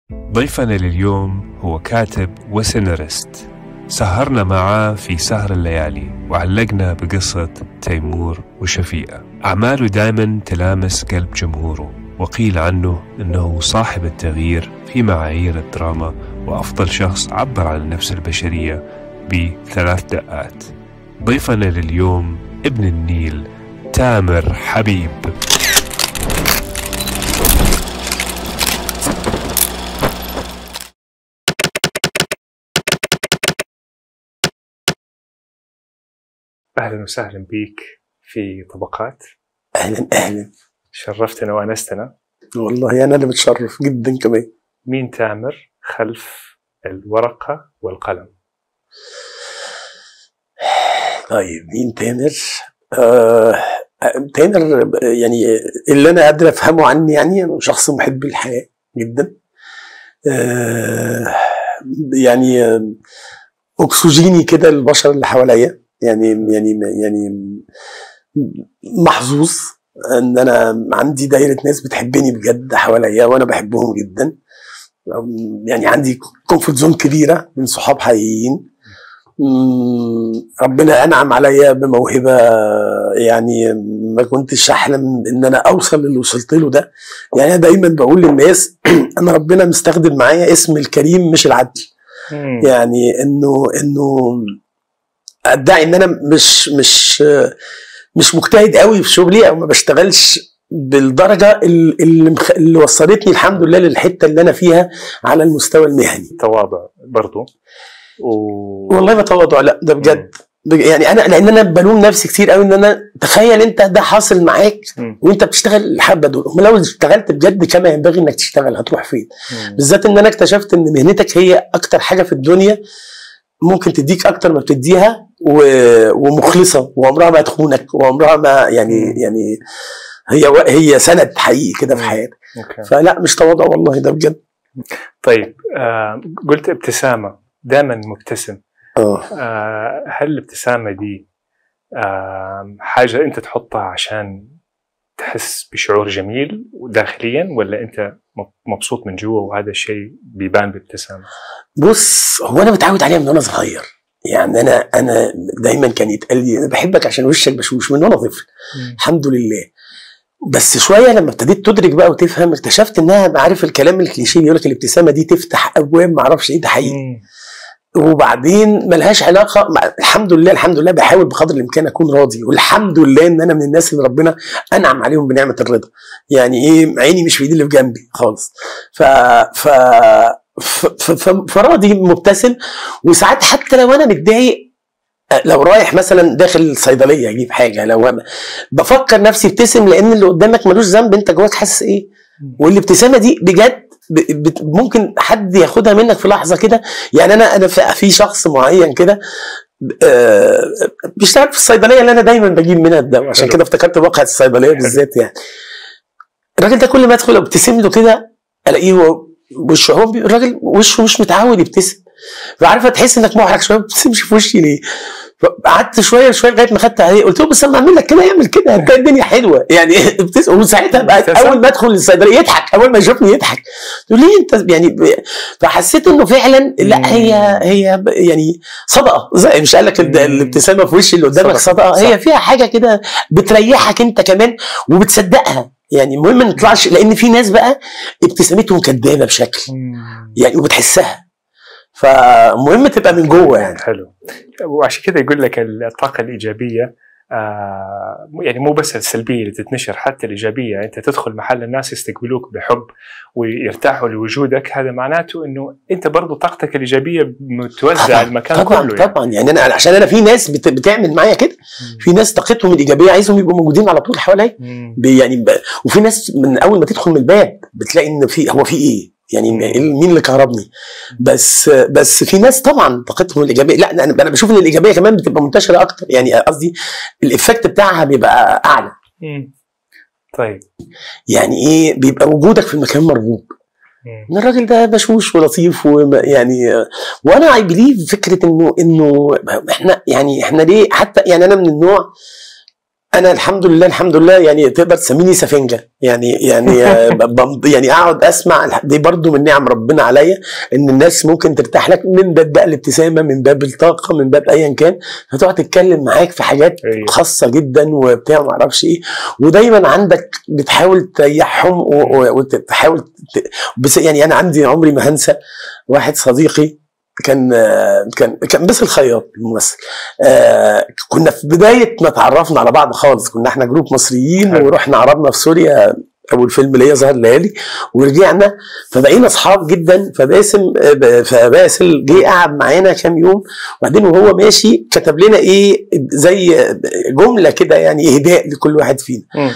ضيفنا لليوم هو كاتب وسيناريست سهرنا معاه في سهر الليالي وعلقنا بقصة تيمور وشفيقة أعماله دائما تلامس قلب جمهوره وقيل عنه أنه صاحب التغيير في معايير الدراما وأفضل شخص عبر عن النفس البشرية بثلاث دقات ضيفنا لليوم ابن النيل تامر حبيب اهلا وسهلا بيك في طبقات اهلا اهلا شرفتنا وانستنا والله انا اللي متشرف جدا كمان مين تامر خلف الورقه والقلم طيب مين تامر؟ آه تامر يعني اللي انا قادر افهمه عني يعني أنا شخص محب الحياه جدا آه يعني آه، اكسجيني كده للبشر اللي حواليا يعني يعني يعني محظوظ ان انا عندي دايره ناس بتحبني بجد حواليا وانا بحبهم جدا يعني عندي كومفورت زون كبيره من صحاب حقيقيين مم، ربنا انعم عليا بموهبه يعني ما كنتش احلم ان انا اوصل للي وصلت له ده يعني انا دايما بقول للناس انا ربنا مستخدم معايا اسم الكريم مش العدل يعني انه انه ادعي ان انا مش مش مش مجتهد قوي في شغلي او ما بشتغلش بالدرجه اللي, اللي مخ- اللي وصلتني الحمد لله للحته اللي انا فيها على المستوى المهني تواضع برضو و... والله ما تواضع لا ده بجد بج- يعني انا لان انا بلوم نفسي كتير قوي ان انا تخيل انت ده حاصل معاك مم. وانت بتشتغل الحبه دول أمال لو اشتغلت بجد كما ينبغي انك تشتغل هتروح فين مم. بالذات ان انا اكتشفت ان مهنتك هي اكتر حاجه في الدنيا ممكن تديك اكتر ما بتديها و... ومخلصه وعمرها ما تخونك وعمرها ما يعني مم. يعني هي و... هي سند حقيقي كده في مم. حياتك أوكي. فلا مش تواضع والله ده بجد طيب آه قلت ابتسامه دائما مبتسم اه آه هل الابتسامه دي آه حاجه انت تحطها عشان تحس بشعور جميل داخليا ولا انت مبسوط من جوا وهذا الشيء بيبان بابتسامه؟ بص هو انا متعود عليها من وانا صغير يعني انا انا دايما كان يتقال لي انا بحبك عشان وشك بشوش من وانا طفل الحمد لله بس شويه لما ابتديت تدرك بقى وتفهم اكتشفت انها عارف الكلام الكليشيه يقول لك الابتسامه دي تفتح ابواب ما اعرفش ايه ده حقيقي مم. وبعدين ملهاش علاقه مع الحمد لله الحمد لله بحاول بقدر الامكان اكون راضي والحمد لله ان انا من الناس اللي ربنا انعم عليهم بنعمه الرضا يعني ايه عيني مش في ايدي اللي في جنبي خالص ف ف ف- ف- ف- فراضي مبتسم وساعات حتى لو انا متضايق لو رايح مثلا داخل الصيدليه اجيب حاجه لو أنا بفكر نفسي ابتسم لان اللي قدامك ملوش ذنب انت جواك حاسس ايه والابتسامه دي بجد ب- بت- ممكن حد ياخدها منك في لحظه كده يعني انا انا في في شخص معين كده آه، بيشتغل في الصيدليه اللي انا دايما بجيب منها الدواء عشان حلو. كده افتكرت واقعه الصيدليه بالذات يعني الراجل ده كل ما ادخل ابتسم له كده الاقيه هو وشه هو بي- الراجل وشه مش متعود يبتسم فعارفه تحس انك محرج شويه ما بتبتسمش في وشي ليه؟ قعدت شويه شويه لغايه ما خدت عليه قلت له بس انا اعمل لك كده يعمل كده هتلاقي الدنيا حلوه يعني ابتسم وساعتها بقى ابتسم. اول ما ادخل الصيدليه يضحك اول ما يشوفني يضحك تقول ليه انت يعني ب- فحسيت انه فعلا مم. لا هي هي ب- يعني صدقه زي مش قال لك ال- مم. الابتسامه في وش اللي قدامك صدقة. صدقه صح. هي فيها حاجه كده بتريحك انت كمان وبتصدقها يعني المهم ما نطلعش لان في ناس بقى ابتسامتهم كدابه بشكل مم. يعني وبتحسها فمهم تبقى من جوه يعني حلو وعشان كذا يقول لك الطاقه الايجابيه آه يعني مو بس السلبيه اللي تتنشر حتى الايجابيه انت تدخل محل الناس يستقبلوك بحب ويرتاحوا لوجودك هذا معناته انه انت برضو طاقتك الايجابيه متوزعه المكان طبعا كله يعني. طبعا يعني انا عشان انا في ناس بت بتعمل معايا كده في ناس طاقتهم الايجابيه عايزهم يبقوا موجودين على طول حواليا مم. ب- يعني ب... وفي ناس من اول ما تدخل من الباب بتلاقي ان في هو في ايه يعني مم. إيه- مين اللي كهربني بس بس في ناس طبعا طاقتهم الايجابيه لا انا انا بشوف ان الايجابيه كمان بتبقى منتشره اكتر يعني قصدي الايفكت بتاعها بيبقى اعلى مم. طيب يعني ايه بيبقى وجودك في المكان مرغوب مم. ان الراجل ده بشوش ولطيف ويعني وانا اي بليف فكره انه انه احنا يعني احنا ليه حتى يعني انا من النوع انا الحمد لله الحمد لله يعني تقدر تسميني سفنجه يعني يعني آه، بمض- يعني اقعد اسمع الح- دي برضو من نعم ربنا عليا ان الناس ممكن ترتاح لك من باب بقى الابتسامه من باب الطاقه من باب ايا كان فتقعد تتكلم معاك في حاجات أيوة. خاصه جدا وبتاع ما اعرفش ايه ودايما عندك بتحاول تريحهم و- و- وتحاول ت- بس يعني انا عندي عمري ما هنسى واحد صديقي كان آه، كان كان بس الخياط الممثل آه كنا في بدايه ما تعرفنا على بعض خالص كنا احنا جروب مصريين حلو. ورحنا عرضنا في سوريا اول فيلم ليا ظهر ليالي ورجعنا فبقينا اصحاب جدا فباسم آه، ب- فباسل جه قعد معانا كام يوم وبعدين وهو ماشي كتب لنا ايه زي جمله كده يعني اهداء لكل واحد فينا مم.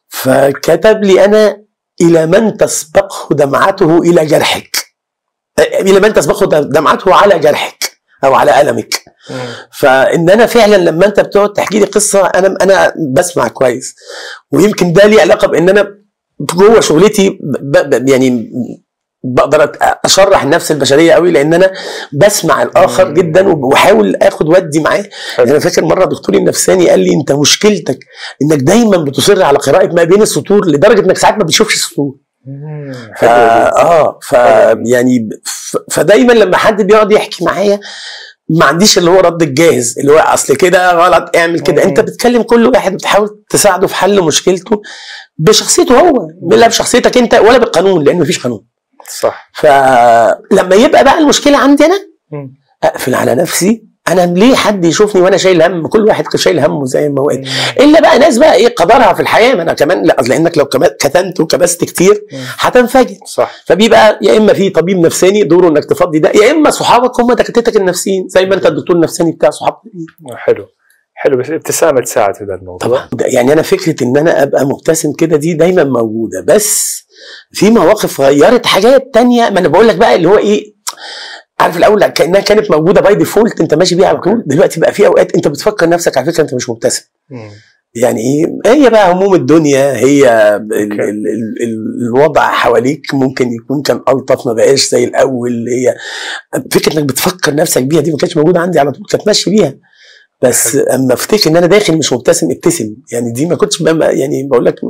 فكتب لي انا الى من تسبقه دمعته الى جرحك الى من تسبقه دمعته على جرحك او على المك مم. فان انا فعلا لما انت بتقعد تحكي لي قصه انا انا بسمع كويس ويمكن ده ليه علاقه بان انا جوه شغلتي ب ب يعني بقدر أت- اشرح النفس البشريه قوي لان انا بسمع الاخر مم. جدا وبحاول اخد ودي معاه حلو. انا فاكر مره دكتوري النفساني قال لي انت مشكلتك انك دايما بتصر على قراءه ما بين السطور لدرجه انك ساعات ما بتشوفش السطور مم. ف... حلو جدا. اه ف يعني ف... فدايما لما حد بيقعد يحكي معايا ما عنديش اللي هو رد الجاهز اللي هو اصل كده غلط اعمل كده مم. انت بتكلم كل واحد بتحاول تساعده في حل مشكلته بشخصيته هو لا بشخصيتك انت ولا بالقانون لان مفيش قانون صح فلما يبقى بقى المشكله عندي انا مم. اقفل على نفسي انا ليه حد يشوفني وانا شايل هم كل واحد شايل همه زي ما هو قال. الا بقى ناس بقى ايه قدرها في الحياه ما انا كمان لا لانك لو كمان كتمت وكبست كتير مم. هتنفجر صح فبيبقى يا اما في طبيب نفساني دوره انك تفضي ده يا اما صحابك هم دكاترتك النفسيين زي ما انت الدكتور النفساني بتاع صحابك حلو حلو بس الابتسامه تساعد في ذا الموضوع طبعا ده يعني انا فكره ان انا ابقى مبتسم كده دي دايما موجوده بس في مواقف غيرت حاجات تانية ما انا بقول لك بقى اللي هو ايه عارف الاول كانها كانت موجوده باي ديفولت انت ماشي بيها على طول دلوقتي بقى في اوقات انت بتفكر نفسك على فكره انت مش مبتسم مم. يعني ايه هي بقى هموم الدنيا هي ال ال أوكي. ال ال الوضع حواليك ممكن يكون كان الطف ما بقاش زي الاول هي فكره انك بتفكر نفسك بيها دي ما كانتش موجوده عندي على طول كانت ماشي بيها بس اما افتكر ان انا داخل مش مبتسم ابتسم يعني دي ما كنتش بقى يعني بقول لك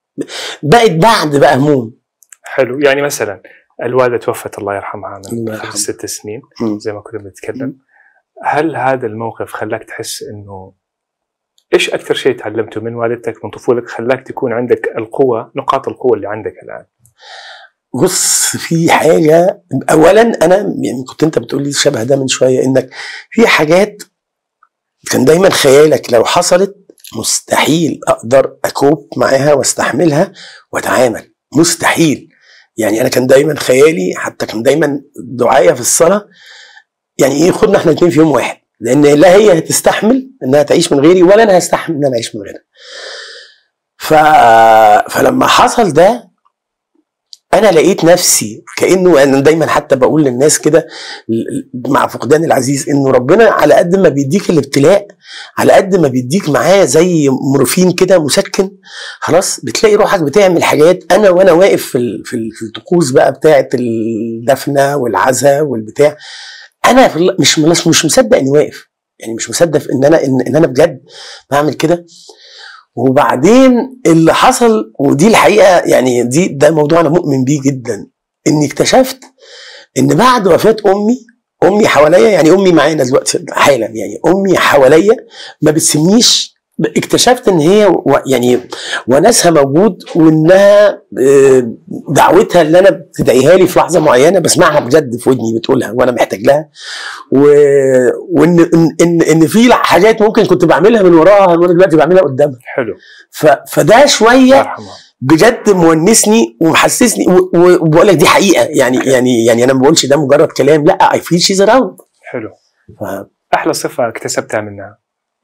بقت بعد بقى هموم حلو يعني مثلا الوالده توفت الله يرحمها من الله خمس يرحمها. ست سنين مم. زي ما كنا بنتكلم هل هذا الموقف خلاك تحس انه ايش اكثر شيء تعلمته من والدتك من طفولتك خلاك تكون عندك القوه نقاط القوه اللي عندك الان بص في حاجه اولا انا يعني كنت انت بتقول لي شبه ده من شويه انك في حاجات كان دايما خيالك لو حصلت مستحيل اقدر اكوب معاها واستحملها واتعامل مستحيل يعني انا كان دايما خيالي حتى كان دايما دعايه في الصلاه يعني ايه خدنا احنا الاثنين في يوم واحد لان لا هي هتستحمل انها تعيش من غيري ولا انا هستحمل ان انا اعيش من غيرها ف... فلما حصل ده انا لقيت نفسي كانه انا دايما حتى بقول للناس كده ل- مع فقدان العزيز انه ربنا على قد ما بيديك الابتلاء على قد ما بيديك معاه زي مورفين كده مسكن خلاص بتلاقي روحك بتعمل حاجات انا وانا واقف في ال- في ال- في الطقوس بقى بتاعه الدفنه والعزاء والبتاع انا في ال- مش مش مش مصدق اني واقف يعني مش مصدق ان انا ان, إن انا بجد بعمل كده وبعدين اللي حصل ودي الحقيقه يعني دي ده موضوع انا مؤمن بيه جدا اني اكتشفت ان بعد وفاه امي امي حواليا يعني امي معانا دلوقتي حالا يعني امي حواليا ما بتسميش اكتشفت ان هي و يعني وناسها موجود وانها آه، دعوتها اللي انا بتدعيها لي في لحظه معينه بسمعها بجد في ودني بتقولها وانا محتاج لها و... وان ان ان, إن في حاجات ممكن كنت بعملها من وراها وانا دلوقتي بعملها قدامها حلو ف... فده الله شويه يرحمها بجد مونسني ومحسسني و- و- وبقول لك دي حقيقه يعني يعني يعني انا ما بقولش ده مجرد كلام لا اي فيل شيز اراوند حلو احلى صفه اكتسبتها منها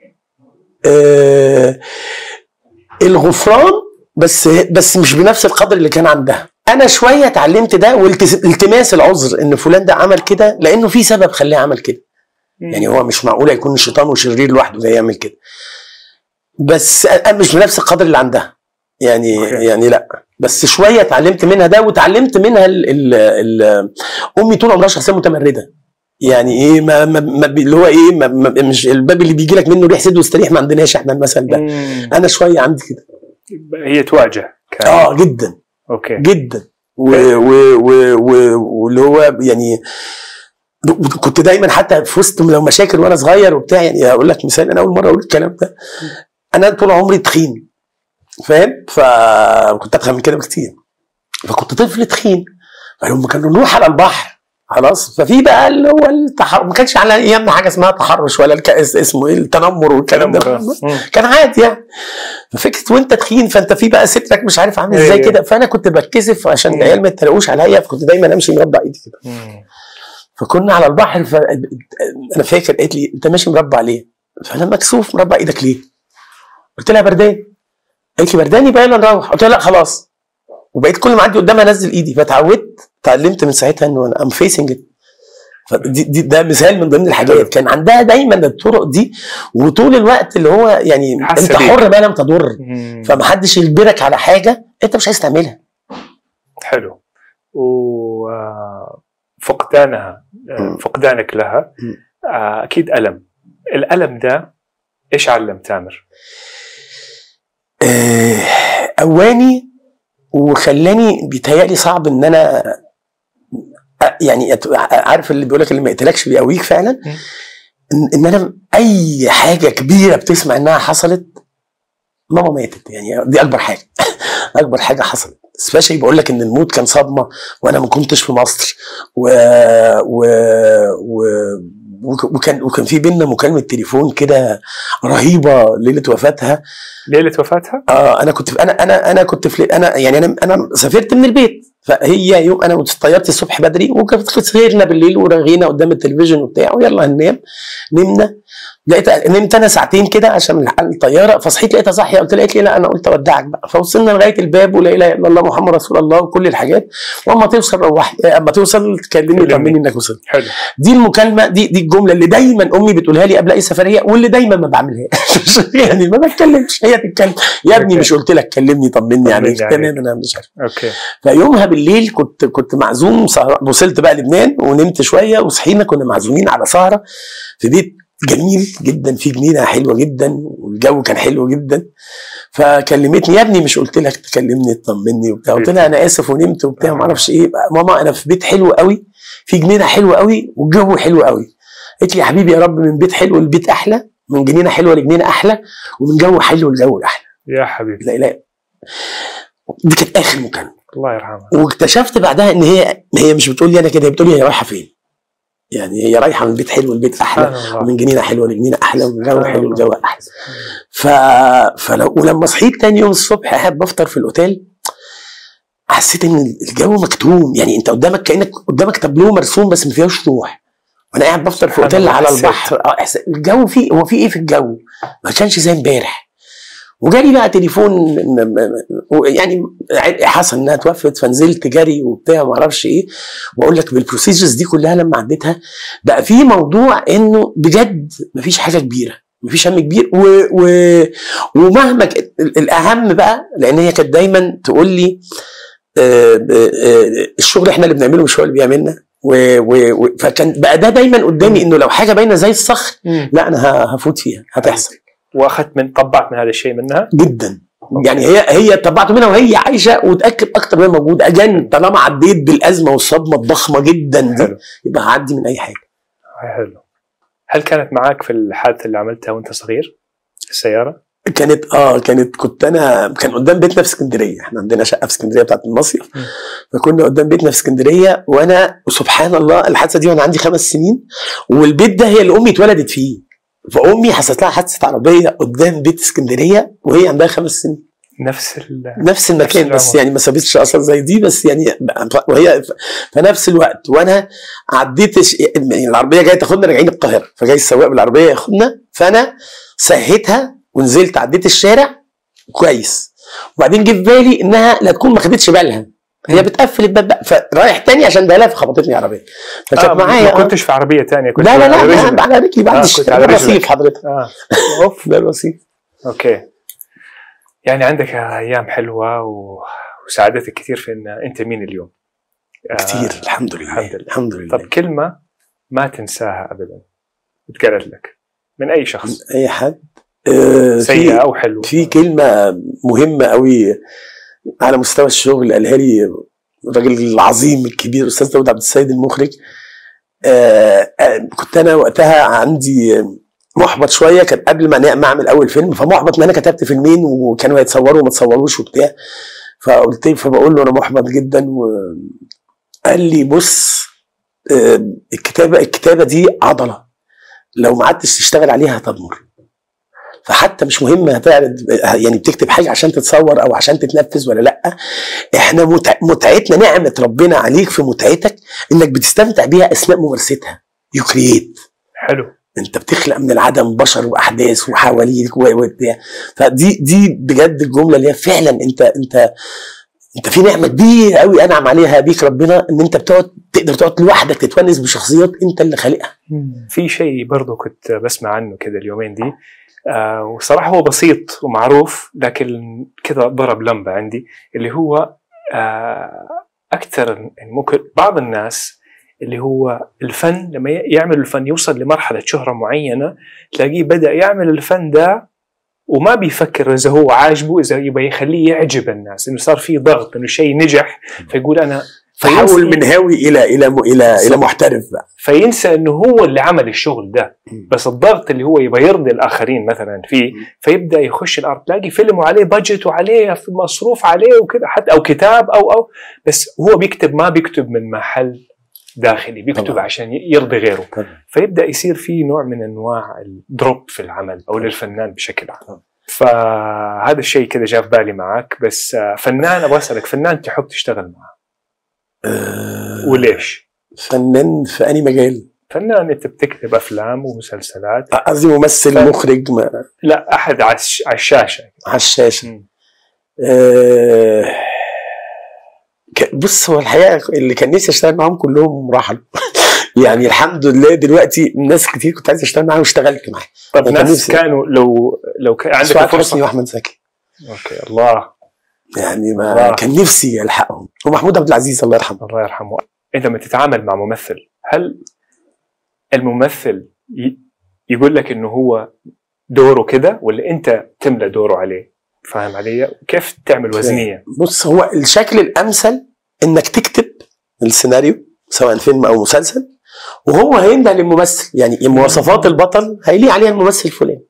الغفران بس بس مش بنفس القدر اللي كان عندها انا شويه اتعلمت ده والتماس العذر ان فلان ده عمل كده لانه في سبب خلاه عمل كده يعني هو مش معقول يكون الشيطان وشرير لوحده زي يعمل كده بس انا مش بنفس القدر اللي عندها يعني أوكي. يعني لا بس شويه اتعلمت منها ده واتعلمت منها ال ال ال امي طول عمرها شخصيه متمرده يعني ايه ما, ما, ما بي- اللي هو ايه ما ما مش الباب اللي بيجي لك منه ريح سد واستريح ما عندناش احنا المثل ده مم. انا شويه عندي كده هي تواجه كان اه جدا اوكي جدا و- و- و- و- واللي هو يعني كنت دايما حتى في وسط لو مشاكل وانا صغير وبتاع يعني اقول لك مثال انا اول مره اقول الكلام ده انا طول عمري تخين فاهم فكنت اتخن من كده بكتير فكنت طفل تخين فلما كنا نروح على البحر خلاص ففي بقى اللي هو التحرش ما كانش على ايامنا حاجه اسمها تحرش ولا الك... اسمه ايه التنمر والكلام ده مم. كان عادي يعني ففكره وانت تخين فانت في بقى سترك مش عارف عامل ازاي ايه. كده فانا كنت بتكسف عشان مم. العيال ما يتريقوش عليا فكنت دايما امشي مربع ايدي كده مم. فكنا على البحر ف... انا فاكر قالت لي انت ماشي مربع ليه؟ فانا مكسوف مربع ايدك ليه؟ قلت لها بردان قالت لي بردان يبقى يلا نروح قلت لها لا خلاص وبقيت كل ما اعدي قدامها انزل ايدي فتعودت اتعلمت من ساعتها انه انا ام فيسنج فدي دي ده مثال من ضمن الحاجات كان عندها دايما الطرق دي وطول الوقت اللي هو يعني حاسة انت بيك. حر ما لم تضر مم. فمحدش يجبرك على حاجه انت مش عايز تعملها حلو وفقدانها مم. فقدانك لها مم. آه، اكيد الم الالم ده ايش علم تامر؟ آه، قواني وخلاني بيتهيألي صعب ان انا أ- يعني أت- عارف اللي بيقول لك اللي ما يقتلكش بيقويك فعلا مم. ان, إن انا اي حاجه كبيره بتسمع انها حصلت ماما ماتت يعني دي اكبر حاجه اكبر حاجه حصلت سبيشالي بقول لك ان الموت كان صدمه وانا ما كنتش في مصر و... و... و... وك- وكان وكان في بينا مكالمه تليفون كده رهيبه ليله وفاتها ليله وفاتها؟ اه انا كنت في انا انا انا كنت في انا يعني انا انا سافرت من البيت فهي يوم انا طيرت الصبح بدري وكانت سهرنا بالليل ورغينا قدام التلفزيون وبتاع ويلا هننام نمنا لقيت نمت انا ساعتين كده عشان الطياره فصحيت لقيتها صاحيه قلت لها قالت لي لا انا قلت اودعك بقى فوصلنا لغايه الباب ولا اله الا الله محمد رسول الله وكل الحاجات واما توصل روح اما توصل تكلمني كلمني. طمني انك وصلت حلو دي المكالمه دي دي الجمله اللي دايما امي بتقولها لي قبل اي سفريه واللي دايما ما بعملهاش يعني ما بتكلمش هي تتكلم يا ابني أوكي. مش قلت لك كلمني طمني عليك عليك. تمام انا مش عارف اوكي فيومها بالليل كنت كنت معزوم سهر- وصلت بقى لبنان ونمت شويه وصحينا كنا معزومين على سهره في بيت جميل جدا في جنينه حلوه جدا والجو كان حلو جدا فكلمتني يا ابني مش قلت لك تكلمني تطمني وبتاع قلت لها انا اسف ونمت وبتاع ما اعرفش ايه بقى ماما انا في بيت حلو قوي في جنينه حلوه قوي والجو حلو قوي قالت لي يا حبيبي يا رب من بيت حلو لبيت احلى من جنينه حلوه لجنينه احلى ومن جو حلو لجو احلى يا حبيبي لا لا دي كانت اخر مكالمه الله يرحمها واكتشفت بعدها ان هي هي مش بتقول لي انا كده هي بتقول لي هي رايحه فين يعني هي رايحه من بيت حلو لبيت احلى سبحان الله ومن جنينه حلوه لجنينه احلى ومن جو سبحان حلو الله. لجو احلى ف... فلو ولما صحيت تاني يوم الصبح قاعد بفطر في الاوتيل حسيت ان الجو مكتوم يعني انت قدامك كانك قدامك تابلو مرسوم بس ما فيهوش روح وانا قاعد بفطر في سبحان اوتيل الله، على حسيت. البحر اه إحساس- الجو فيه هو في ايه في الجو ما كانش زي امبارح وجالي بقى تليفون م- م- يعني حصل انها توفت فنزلت جري وبتاع ما اعرفش ايه واقول لك بالبروسيجرز دي كلها لما عديتها بقى في موضوع انه بجد مفيش حاجه كبيره مفيش هم كبير و و ومهما ك- ال- الاهم بقى لان هي كانت دايما تقول لي آه، آه، آه، الشغل احنا اللي بنعمله مش هو اللي بيعملنا و و و فكان بقى ده دايما قدامي انه لو حاجه باينه زي الصخر لا انا ه- هفوت فيها هتحصل واخذت من طبعت من هذا الشيء منها جدا يعني هي هي طبعت منها وهي عايشه وتاكد اكتر ما هي موجوده اجان طالما عديت بالازمه والصدمه الضخمه جدا دي حلو يبقى هعدي من اي حاجه حلو هل كانت معك في الحادثه اللي عملتها وانت صغير في السياره؟ كانت اه كانت كنت انا كان قدام بيتنا في اسكندريه احنا عندنا شقه في اسكندريه بتاعت المصيف م. فكنا قدام بيتنا في اسكندريه وانا وسبحان الله الحادثه دي وانا عندي خمس سنين والبيت ده هي اللي امي اتولدت فيه فامي حصلت لها حادثه عربيه قدام بيت اسكندريه وهي عندها خمس سنين نفس ال نفس المكان العمر. بس يعني ما سابتش اصلا زي دي بس يعني وهي في نفس الوقت وانا عديت ش- يعني العربيه جايه تاخدنا راجعين القاهره فجاي السواق بالعربيه ياخدنا فانا سهيتها ونزلت عديت الشارع كويس وبعدين جه في بالي انها لا تكون ما خدتش بالها هي بتقفل الباب بقى فرايح تاني عشان بالها فخبطتني عربيه فكانت آه معايا ما آه. كنتش في عربيه ثانيه كنت لا لا على لا رجلك. لا على رجلي بعد آه، الشارع. كنت على ده رجلك. الرصيف حضرتك اه اوف ده الرصيف اوكي يعني عندك ايام حلوه و... وساعدتك كثير في ان انت مين اليوم آه، كتير الحمد لله الحمد لله. الحمد لله طب كلمه ما تنساها ابدا اتقالت لك من اي شخص اي حد آه، في- سيئه او حلوه في كلمة مهمة قوي على مستوى الشغل قالها لي الراجل العظيم الكبير أستاذ داود عبد السيد المخرج آه، آه، كنت أنا وقتها عندي محبط شوية كان قبل ما أنا- ما أعمل أول فيلم فمحبط إن أنا كتبت فيلمين وكانوا هيتصوروا وما تصوروش وبتاع فقلت له فبقول له أنا محبط جدا وقال لي بص آه، الكتابة الكتابة دي عضلة لو ما عدتش تشتغل عليها هتضمر فحتى مش مهم هتعرض يعني بتكتب حاجه عشان تتصور او عشان تتنفذ ولا لا احنا متع... متعتنا نعمه ربنا عليك في متعتك انك بتستمتع بيها اثناء ممارستها يو كرييت حلو انت بتخلق من العدم بشر واحداث وحواليك و- وبتاع فدي دي بجد الجمله اللي هي فعلا انت انت انت في نعمه كبيره قوي انعم عليها بيك ربنا ان انت بتقعد تقدر تقعد لوحدك تتونس بشخصيات انت اللي خالقها في شيء برضو كنت بسمع عنه كذا اليومين دي آه وصراحة هو بسيط ومعروف لكن كذا ضرب لمبة عندي اللي هو آه أكثر يعني ممكن بعض الناس اللي هو الفن لما ي- يعمل الفن يوصل لمرحلة شهرة معينة تلاقيه بدأ يعمل الفن ده وما بيفكر إذا هو عاجبه إذا يبغى يخليه يعجب الناس إنه صار في ضغط إنه شيء نجح فيقول أنا فحول من هاوي الى الى الى الى محترف بقى فينسى انه هو اللي عمل الشغل ده مم. بس الضغط اللي هو يبغى يرضي الاخرين مثلا فيه فيبدا يخش الارض تلاقي فيلم وعليه بادجت وعليه مصروف عليه وكذا حتى او كتاب او او بس هو بيكتب ما بيكتب من محل داخلي بيكتب طبعاً. عشان يرضي غيره طبعاً. فيبدا يصير في نوع من انواع الدروب في العمل او للفنان بشكل عام طبعاً. فهذا الشيء كذا جاء في بالي معك بس آه، فنان ابغى اسالك فنان تحب تشتغل معه آه، وليش؟ فنان في أي مجال فنان انت بتكتب افلام ومسلسلات قصدي ممثل ف- مخرج ما- لا احد على الش- على الشاشه على الشاشة مم. آه، ك- بص هو الحقيقة اللي كان نفسي اشتغل معاهم كلهم راحوا يعني الحمد لله دلوقتي ناس كتير كنت عايز اشتغل معاهم واشتغلت معاهم طب كان ناس نفسي- كانوا لو لو كان عندك سعاد حسني الفرصه واحمد زكي اوكي الله يعني ما الله. كان نفسي الحقهم ومحمود عبد العزيز الله يرحمه الله يرحمه انت لما تتعامل مع ممثل هل الممثل ي- يقول لك انه هو دوره كده ولا انت تملى دوره عليه فاهم علي كيف تعمل وزنيه بص هو الشكل الامثل انك تكتب السيناريو سواء فيلم او مسلسل وهو هيمدح للممثل يعني مواصفات البطل هيليق عليها الممثل الفلاني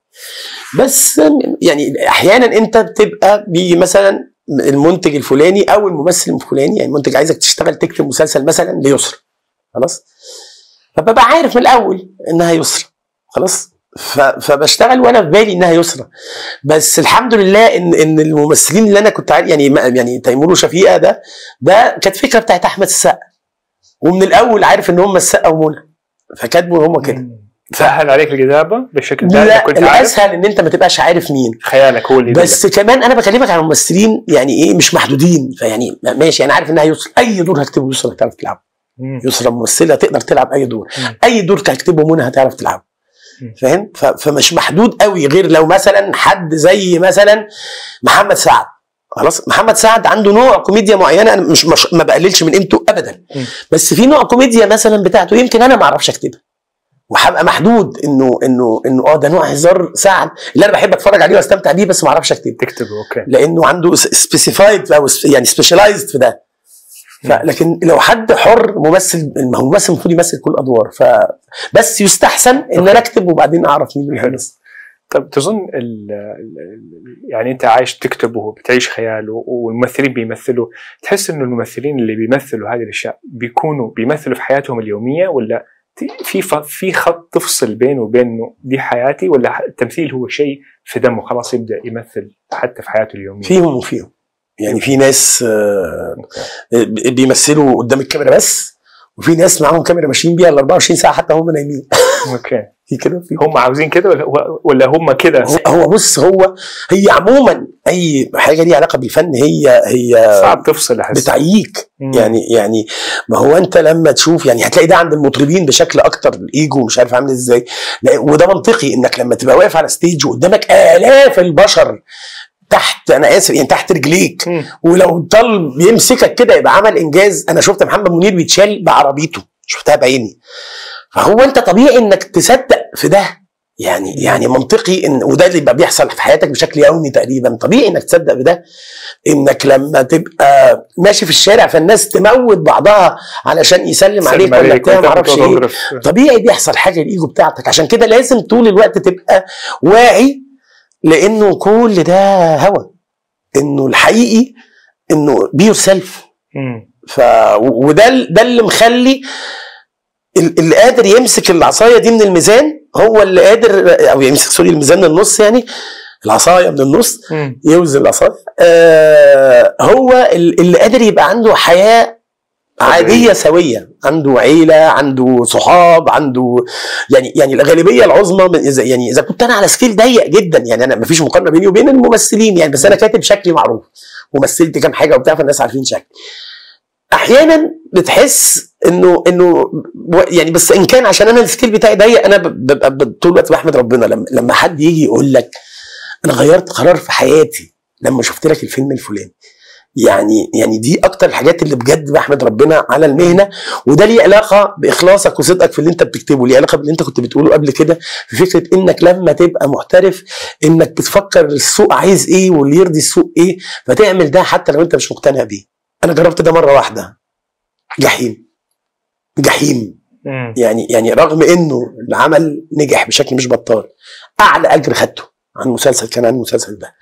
بس يعني احيانا انت بتبقى بي مثلا المنتج الفلاني او الممثل الفلاني يعني المنتج عايزك تشتغل تكتب مسلسل مثلا ليسرى خلاص فببقى عارف من الاول انها يسرى خلاص ف- فبشتغل وانا في بالي انها يسرى بس الحمد لله ان ان الممثلين اللي انا كنت عارف يعني ما- يعني تيمور وشفيقه ده ده كانت فكره بتاعت احمد السقا ومن الاول عارف ان هم السقا ومنى فكاتبوا هم كده سهل عليك الكتابه بالشكل ده لا أنت كنت عارف الاسهل ان انت ما تبقاش عارف مين خيالك هو اللي يدلك. بس كمان انا بكلمك عن ممثلين يعني ايه مش محدودين فيعني ماشي انا عارف انها يسرى اي دور هكتبه يسرى هتعرف تلعبه مم. يسرى ممثله تقدر تلعب اي دور مم. اي دور هتكتبه منى هتعرف تلعبه مم. فاهم ف- فمش محدود قوي غير لو مثلا حد زي مثلا محمد سعد خلاص محمد سعد عنده نوع كوميديا معينه انا مش, مش ما بقللش من قيمته ابدا مم. بس في نوع كوميديا مثلا بتاعته يمكن انا ما اعرفش اكتبها وهبقى محدود انه انه انه اه ده نوع هزار سعد اللي انا بحب اتفرج عليه واستمتع بيه بس ما اعرفش اكتبه تكتبه اوكي لانه عنده سبيسيفايد او س- يعني سبيشاليزد في ده ف- لكن لو حد حر ممثل ما هو ممثل المفروض يمثل كل الادوار ف بس يستحسن ان انا اكتب وبعدين اعرف مين حلو. الناس طب تظن ال ال- يعني انت عايش تكتب وبتعيش خياله والممثلين بيمثلوا تحس انه الممثلين اللي بيمثلوا هذه الاشياء بيكونوا بيمثلوا في حياتهم اليوميه ولا ت- في ف- في خط تفصل بينه وبين انه دي حياتي ولا ح- التمثيل هو شيء في دمه خلاص يبدا يمثل حتى في حياته اليوميه فيهم وفيهم يعني في ناس آه، بيمثلوا قدام الكاميرا بس وفي ناس معاهم كاميرا ماشيين بيها ال 24 ساعه حتى هم نايمين اوكي في كده في هم عاوزين كده ولا ولا هم كده هو- هو بص هو هي عموما اي حاجه ليها علاقه بالفن هي هي صعب تفصل احس بتعييك مم. يعني يعني ما هو انت لما تشوف يعني هتلاقي ده عند المطربين بشكل اكتر الايجو مش عارف عامل ازاي لا، وده منطقي انك لما تبقى واقف على ستيج وقدامك الاف البشر تحت انا اسف يعني تحت رجليك مم. ولو طل يمسكك كده يبقى عمل انجاز انا شفت محمد منير بيتشال بعربيته شفتها بعيني فهو انت طبيعي انك تصدق في ده يعني يعني منطقي ان وده اللي بيبقى بيحصل في حياتك بشكل يومي تقريبا طبيعي انك تصدق بده انك لما تبقى ماشي في الشارع فالناس تموت بعضها علشان يسلم عليك ولا بتاع ما اعرفش ايه طبيعي بيحصل حاجه الايجو بتاعتك عشان كده لازم طول الوقت تبقى واعي لانه كل ده هوى انه الحقيقي انه بي يور سيلف ف وده ده اللي مخلي اللي قادر يمسك العصايه دي من الميزان هو اللي قادر او يمسك سوري الميزان من النص يعني العصايه من النص يوزن العصايه آه هو اللي قادر يبقى عنده حياه عاديه سويه عنده عيله عنده صحاب عنده يعني يعني الغالبيه العظمى من إذا يعني اذا كنت انا على سكيل ضيق جدا يعني انا ما فيش مقارنه بيني وبين الممثلين يعني بس انا كاتب شكلي معروف ومثلت كام حاجه وبتاع فالناس عارفين شكلي احيانا بتحس انه انه يعني بس ان كان عشان انا السكيل بتاعي ضيق انا ببقى طول الوقت بحمد ربنا لما لما حد يجي يقول لك انا غيرت قرار في حياتي لما شفت لك الفيلم الفلاني يعني يعني دي اكتر الحاجات اللي بجد بحمد ربنا على المهنه وده ليه علاقه باخلاصك وصدقك في اللي انت بتكتبه ليه علاقه باللي انت كنت بتقوله قبل كده في فكره انك لما تبقى محترف انك بتفكر السوق عايز ايه واللي يرضي السوق ايه فتعمل ده حتى لو انت مش مقتنع بيه انا جربت ده مره واحده جحيم جحيم مم. يعني يعني رغم انه العمل نجح بشكل مش بطال اعلى اجر خدته عن مسلسل كان عن المسلسل ده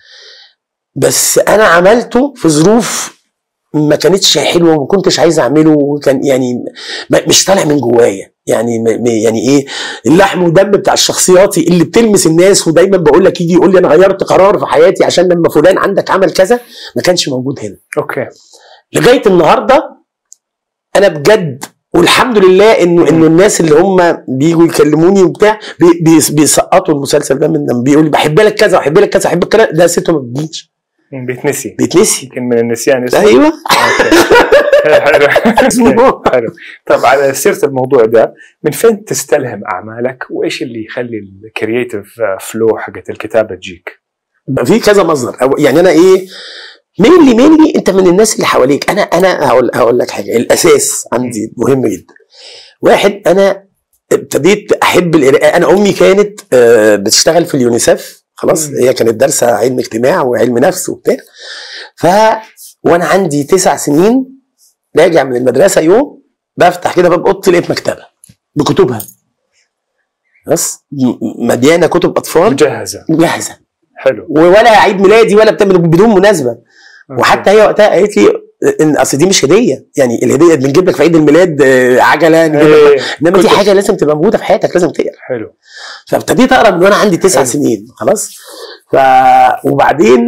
بس انا عملته في ظروف ما كانتش حلوه وما كنتش عايز اعمله وكان يعني مش طالع من جوايا يعني يعني ايه اللحم والدم بتاع الشخصياتي اللي بتلمس الناس ودايما بقول لك يجي يقول لي انا غيرت قرار في حياتي عشان لما فلان عندك عمل كذا ما كانش موجود هنا اوكي لغايه النهارده انا بجد والحمد لله انه انه الناس اللي هم بيجوا يكلموني وبتاع بي بيسقطوا المسلسل ده من بيقول لي بحب لك كذا بحب لك كذا بحب كذا ده ستهم ما بتجيش بيتنسي بيتنسي يمكن من النسيان اسمه ايوه حلو حلو طب على سيره الموضوع ده من فين تستلهم اعمالك وايش اللي يخلي الكرييتيف فلو حقت الكتابه تجيك؟ في كذا مصدر يعني انا ايه مينلي مينلي انت من الناس اللي حواليك انا انا هقول هقول لك حاجه الاساس عندي مهم جدا واحد انا ابتديت احب القراءه انا امي كانت بتشتغل في اليونيسف خلاص هي كانت دارسه علم اجتماع وعلم نفس وبتاع ف وانا عندي تسع سنين راجع من المدرسه يوم بفتح كده باب اوضتي لقيت مكتبه بكتبها بس مليانه كتب اطفال مجهزه مجهزه حلو ولا عيد ميلادي ولا بتعمل بدون مناسبه وحتى هي وقتها قالت لي ان اصل دي مش هديه يعني الهديه بنجيب لك في عيد الميلاد عجله نجيب انما دي حاجه لازم تبقى موجوده في حياتك لازم تقرا حلو فابتديت اقرا من وانا عندي تسع سنين خلاص ف وبعدين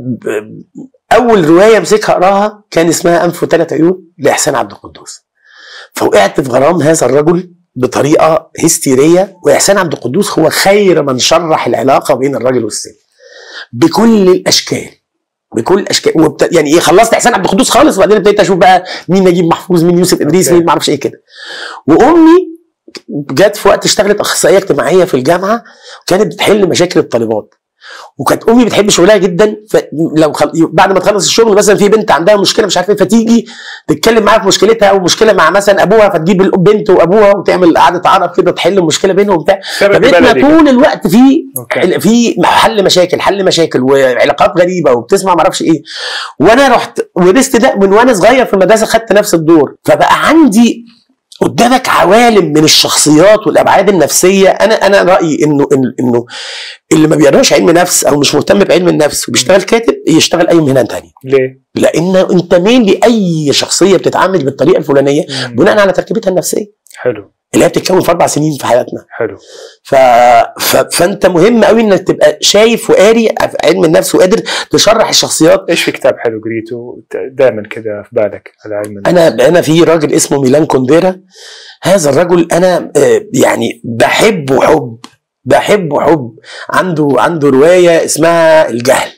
اول روايه امسكها اقراها كان اسمها انف وثلاث عيون لاحسان عبد القدوس فوقعت في غرام هذا الرجل بطريقه هستيريه واحسان عبد القدوس هو خير من شرح العلاقه بين الرجل والست بكل الاشكال بكل الاشكال وبت... يعني ايه خلصت احسان عبد القدوس خالص وبعدين ابتديت اشوف بقى مين نجيب محفوظ مين يوسف ادريس مين ما اعرفش ايه كده وامي جت في وقت اشتغلت اخصائيه اجتماعيه في الجامعه وكانت بتحل مشاكل الطالبات وكانت امي بتحب شغلها جدا فلو خل... بعد ما تخلص الشغل مثلا في بنت عندها مشكله مش عارف ايه فتيجي تتكلم معاها في مشكلتها او مشكله مع مثلا ابوها فتجيب البنت وابوها وتعمل قعده عرب كده تحل المشكله بينهم وبتاع فبيتنا طول الوقت في أوكي. في حل مشاكل حل مشاكل وعلاقات غريبه وبتسمع ما اعرفش ايه وانا رحت ورثت ده من وانا صغير في المدرسه خدت نفس الدور فبقى عندي قدامك عوالم من الشخصيات والابعاد النفسيه انا انا رايي انه انه اللي ما بيقراش علم نفس او مش مهتم بعلم النفس وبيشتغل كاتب يشتغل اي مهنه ثانيه ليه؟ لان انت مين لاي شخصيه بتتعامل بالطريقه الفلانيه بناء على تركيبتها النفسيه حلو اللي هي بتتكون في اربع سنين في حياتنا حلو ف... ف... فانت مهم قوي انك تبقى شايف وقاري في علم النفس وقادر تشرح الشخصيات ايش في كتاب حلو قريته دائما كده في بالك على علم النفس انا انا في راجل اسمه ميلان كونديرا هذا الرجل انا يعني بحبه حب بحبه حب عنده عنده روايه اسمها الجهل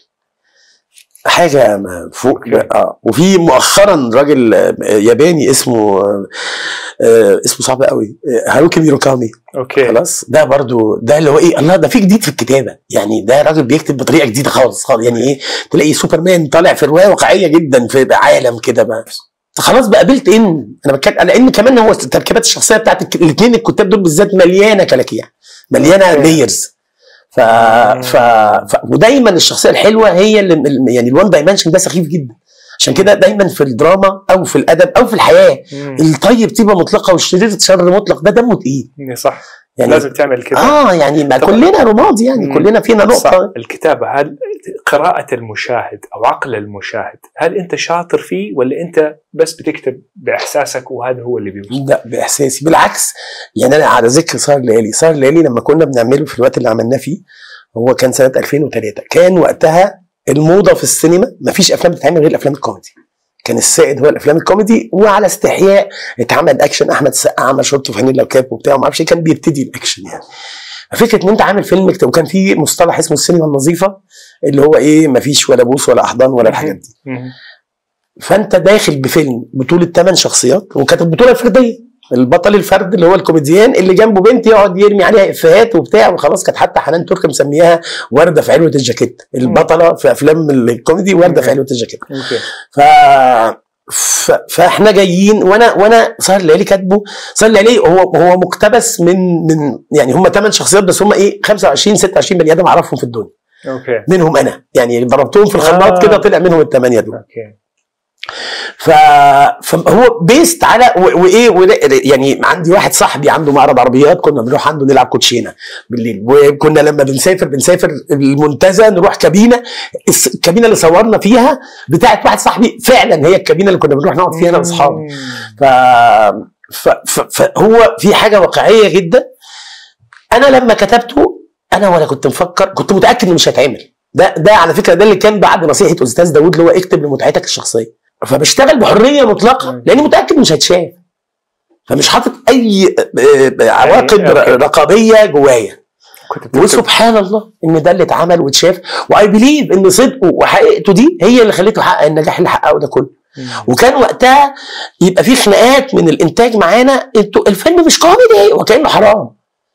حاجه فوق اه وفي مؤخرا راجل ياباني اسمه آه اسمه صعب قوي هاروكي ميروكامي اوكي خلاص ده برضو ده اللي هو ايه الله ده في جديد في الكتابه يعني ده راجل بيكتب بطريقه جديده خالص خالص يعني ايه تلاقي سوبرمان طالع في روايه واقعيه جدا في عالم كده بقى خلاص بقى بيلت ان انا بتكلم لان كمان هو تركيبات الشخصيه بتاعت الاثنين الكتاب دول بالذات مليانه كلاكيع مليانه أوكي. لايرز ف... ف... ف... ودايما الشخصيه الحلوه هي اللي يعني الوان دايمنشن ده سخيف جدا عشان كده دايما في الدراما او في الادب او في الحياه مم. الطيب طيبه مطلقه والشرير شر مطلق ده دمه تقيل صح يعني لازم تعمل كده اه يعني ما طب- كلنا رماد يعني مم. كلنا فينا صح نقطه الكتابة هل قراءة المشاهد أو عقل المشاهد هل أنت شاطر فيه ولا أنت بس بتكتب بإحساسك وهذا هو اللي بيوصل لا باحساسي بالعكس يعني انا على ذكر صار ليالي صار ليالي لما كنا بنعمله في الوقت اللي عملناه فيه هو كان سنه 2003 كان وقتها الموضه في السينما مفيش افلام بتتعمل غير الافلام الكوميدي كان السائد هو الافلام الكوميدي وعلى استحياء اتعمل اكشن احمد السقا عمل شورت وفانيلا وكاب وبتاع وما اعرفش إيه، كان بيبتدي الاكشن يعني فكره ان انت عامل فيلم كت- وكان في مصطلح اسمه السينما النظيفه اللي هو ايه مفيش ولا بوس ولا احضان ولا الحاجات دي مم. فانت داخل بفيلم بطوله ثمان شخصيات وكانت البطوله فرديه البطل الفرد اللي هو الكوميديان اللي جنبه بنت يقعد يرمي عليها افيهات وبتاع وخلاص كانت حتى حنان تركي مسمياها ورده في علوه الجاكيت البطله في افلام الكوميدي ورده في علوه الجاكيت أوكي ف... ف... فاحنا جايين وانا وانا صار ليالي كاتبه صار ليالي هو هو مقتبس من من يعني هم ثمان شخصيات بس هم ايه 25 26 بني ادم اعرفهم في الدنيا أوكي منهم انا يعني ضربتهم في الخلاط آه. كده طلع منهم الثمانيه دول أوكي ف... فهو بيست على و... وايه و... يعني عندي واحد صاحبي عنده معرض عربيات كنا بنروح عنده نلعب كوتشينه بالليل وكنا لما بنسافر بنسافر المنتزه نروح كابينه الس- الكابينه اللي صورنا فيها بتاعت واحد صاحبي فعلا هي الكابينه اللي كنا بنروح نقعد فيها انا واصحابي مم. ف... ف... ف... فهو في حاجه واقعيه جدا انا لما كتبته انا ولا كنت مفكر كنت متاكد انه مش هيتعمل ده ده على فكره ده اللي كان بعد نصيحه استاذ داوود اللي هو اكتب لمتعتك الشخصيه فبشتغل بحريه مطلقه مم. لاني متاكد مش هيتشاف فمش حاطط اي آه، آه، عواقب يعني، أوكي. رقابيه جوايا كنت بتكتب وسبحان الله ان ده اللي اتعمل واتشاف واي بليف ان صدقه وحقيقته دي هي اللي خليته يحقق النجاح اللي حققه ده كله مم. وكان وقتها يبقى في خناقات من الانتاج معانا انتوا الفيلم مش كوميدي وكانه حرام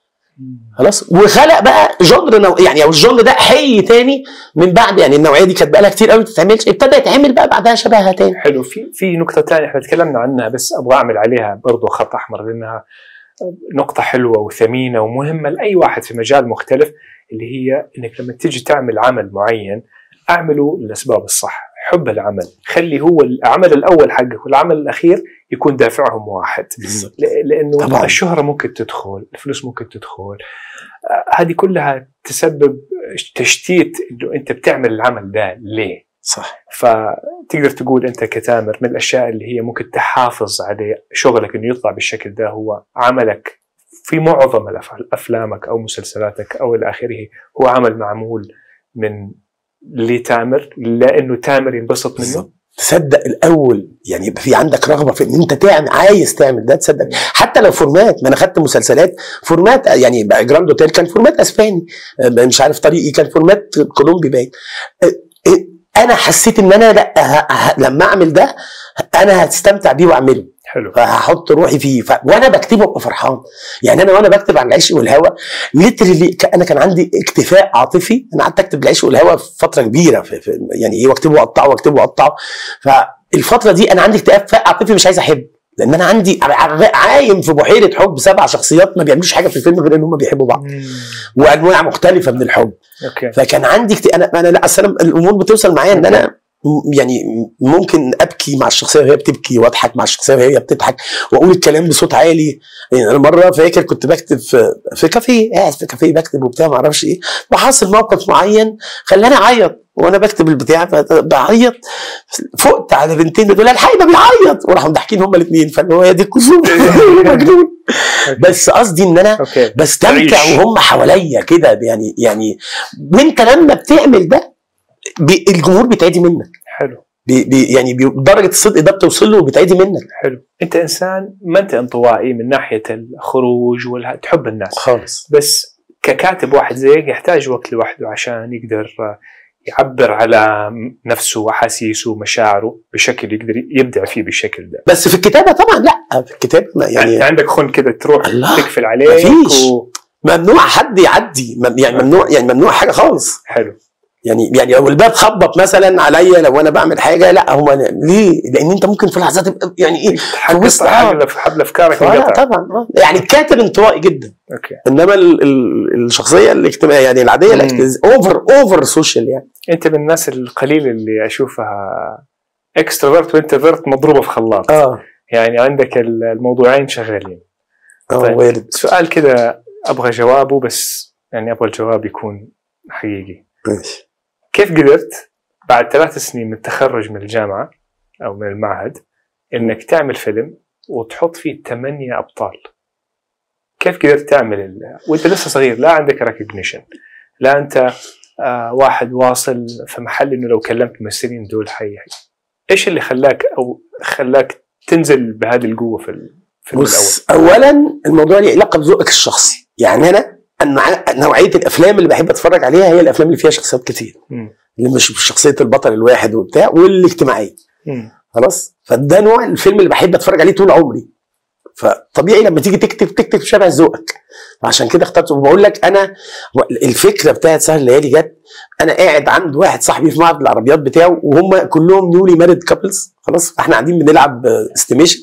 خلاص وخلق بقى جندر نوع يعني او الجندر ده حي تاني من بعد يعني النوعيه دي كانت بقى لها كتير قوي ما تتعملش ابتدى يتعمل بقى بعدها شبهها تاني حلو في في نقطة ثانية احنا تكلمنا عنها بس ابغى اعمل عليها برضو خط احمر لانها نقطة حلوة وثمينة ومهمة لأي واحد في مجال مختلف اللي هي انك لما تيجي تعمل عمل معين اعمله للاسباب الصح، حب العمل، خلي هو العمل الاول حقك والعمل الاخير يكون دافعهم واحد، بالظبط ل- لانه طبعاً. طبعا. الشهرة ممكن تدخل، الفلوس ممكن تدخل، آه، هذه كلها تسبب تشتيت انه انت بتعمل العمل ده ليه؟ صح فتقدر تقول انت كتامر من الاشياء اللي هي ممكن تحافظ عليه شغلك انه يطلع بالشكل ده هو عملك في معظم الافعال افلامك او مسلسلاتك او الى اخره هو عمل معمول من لتامر لانه تامر ينبسط منه بالظبط تصدق الاول يعني يبقى في عندك رغبه في ان انت تعمل عايز تعمل ده تصدق حتى لو فورمات ما انا خدت مسلسلات فورمات يعني بقى جراند اوتيل كان فورمات اسباني آه، مش عارف طريقي كان فورمات كولومبي باين آه، آه، انا حسيت ان انا لا ه- ه- لما اعمل ده انا هستمتع بيه واعمله حلو فهحط روحي فيه ف... وانا بكتبه ابقى فرحان يعني انا وانا بكتب عن العشق والهوى ليترلي ك... انا كان عندي اكتفاء عاطفي انا قعدت اكتب العشق والهوى في فتره كبيره في... في... يعني ايه واكتبه واقطعه واكتبه واقطعه فالفتره دي انا عندي اكتفاء عاطفي مش عايز احب لان انا عندي ع- عايم في بحيره حب سبع شخصيات ما بيعملوش حاجه في الفيلم غير ان هم بيحبوا بعض وانواع مختلفه من الحب اوكي فكان عندي كت... انا انا لا أصل أنا الامور بتوصل معايا ان انا م- يعني ممكن ابكي مع الشخصيه وهي بتبكي واضحك مع الشخصيه وهي بتضحك واقول الكلام بصوت عالي يعني انا مره فاكر كنت بكتب في في كافيه قاعد في كافيه بكتب وبتاع ما اعرفش ايه وحاصل موقف معين خلاني اعيط وانا بكتب البتاع ف- بعيط فقت على بنتين بتقول الحقيقه بيعيط وراحوا ضاحكين هما الاثنين فاللي هو يا دي الكسوف مجنون بس قصدي ان انا اوكي بستمتع تعيش. وهم حواليا كده يعني يعني وانت لما بتعمل ده بي الجمهور بيتعدي منك حلو بي بي يعني بي درجه الصدق ده بتوصل له وبتعدي منك حلو انت انسان ما انت انطوائي من ناحيه الخروج ولا تحب الناس خالص بس ككاتب واحد زيك يحتاج وقت لوحده عشان يقدر آه، يعبر على نفسه واحاسيسه ومشاعره بشكل يقدر يبدع فيه بالشكل ده بس في الكتابه طبعا لا في الكتابه ما يعني يعني عندك خن كده تروح الله، تقفل عليك مفيش. و... ممنوع حد يعدي مم- يعني ممنوع يعني ممنوع حاجه خالص حلو يعني يعني لو الباب خبط مثلا عليا لو انا بعمل حاجه لا هو أنا ليه؟ لان انت ممكن في لحظات تبقى يعني ايه حقق وسط- آه. حبل حبل افكارك فلا انقطع طبعا آه. يعني الكاتب انطوائي جدا اوكي انما ال ال الشخصيه الاجتماعيه يعني العاديه مم. اوفر اوفر سوشيال يعني انت من الناس القليله اللي اشوفها اكستروفرت وانتروفرت مضروبه في خلاط اه يعني عندك الموضوعين شغالين اه طيب. وارد سؤال كده ابغى جوابه بس يعني ابغى الجواب يكون حقيقي ماشي كيف قدرت بعد ثلاث سنين من التخرج من الجامعه او من المعهد انك تعمل فيلم وتحط فيه ثمانية ابطال كيف قدرت تعمل ال... وانت لسه صغير لا عندك ريكوجنيشن لا انت آه واحد واصل في محل انه لو كلمت ممثلين دول حي ايش اللي خلاك او خلاك تنزل بهذه القوه في الفيلم الاول؟ بص اولا الموضوع ليه علاقه بذوقك الشخصي يعني انا أنواع- نوعيه الافلام اللي بحب اتفرج عليها هي الافلام اللي فيها شخصيات كتير مم. اللي مش شخصيه البطل الواحد وبتاع والاجتماعيه مم. خلاص فده نوع الفيلم اللي بحب اتفرج عليه طول عمري فطبيعي لما تيجي تكتب تكتب شبه ذوقك فعشان كده اخترت وبقول لك انا الفكره بتاعت سهر الليالي جت انا قاعد عند واحد صاحبي في معرض العربيات بتاعه وهم كلهم نيولي مارد كابلز خلاص احنا قاعدين بنلعب استيميشن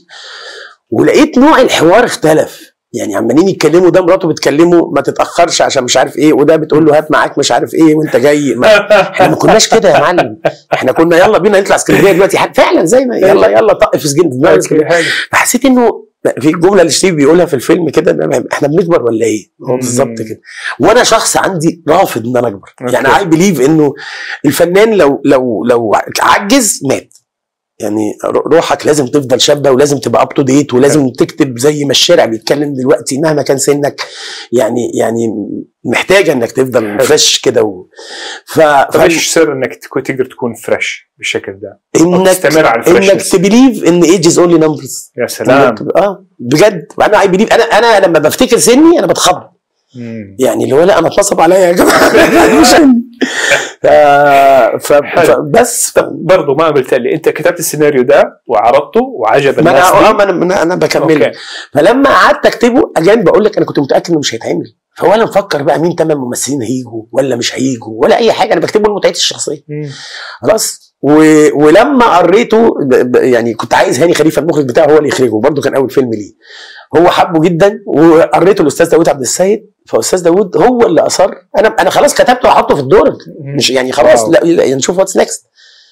ولقيت نوع الحوار اختلف يعني عمالين يتكلموا ده مراته بتكلمه ما تتاخرش عشان مش عارف ايه وده بتقول له هات معاك مش عارف ايه وانت جاي ما احنا ما كناش كده يا معلم احنا كنا يلا بينا نطلع اسكندريه دلوقتي حد- فعلا زي ما يلا يلا طق في اسكندريه أوكي، حلو. فحسيت انه في جمله اللي ستيف بيقولها في الفيلم كده إن احنا بنكبر ولا ايه؟ هو مم. بالظبط كده وانا شخص عندي رافض ان انا اكبر أوكي. يعني اي بليف انه الفنان لو لو لو عجز مات يعني روحك لازم تفضل شابه ولازم تبقى اب تو ديت ولازم تكتب زي ما الشارع بيتكلم دلوقتي مهما كان سنك يعني يعني محتاجه انك تفضل فريش كده و... ف... طيب ف... ايش سر انك تكون تقدر تكون فريش بالشكل ده؟ انك تستمر على انك الفريشنس تبليف ان ايج از اونلي نمبرز يا سلام اه بجد انا اي بليف انا انا لما بفتكر سني انا بتخض مم. يعني اللي هو لا انا اتنصب عليا يا جماعه مش أنا. ف... ف... حلو. فبس ف... برضو ما قلت لي انت كتبت السيناريو ده وعرضته وعجب ما الناس انا اه دي. ما انا ما انا, أنا بكمله أوكي. فلما قعدت اكتبه اجان بقول لك انا كنت متاكد انه مش هيتعمل فولا مفكر بقى مين تمام ممثلين هيجوا ولا مش هيجوا ولا اي حاجه انا بكتبه لمتعتي الشخصيه مم. خلاص و... ولما قريته ب... ب... يعني كنت عايز هاني خليفه المخرج بتاعه هو اللي يخرجه برضه كان اول فيلم ليه هو حبه جدا وقريته الاستاذ داوود عبد السيد فاستاذ داوود هو اللي اصر انا انا خلاص كتبته وحطه في الدرج مم. مش يعني خلاص واو. لا, لا نشوف واتس نيكست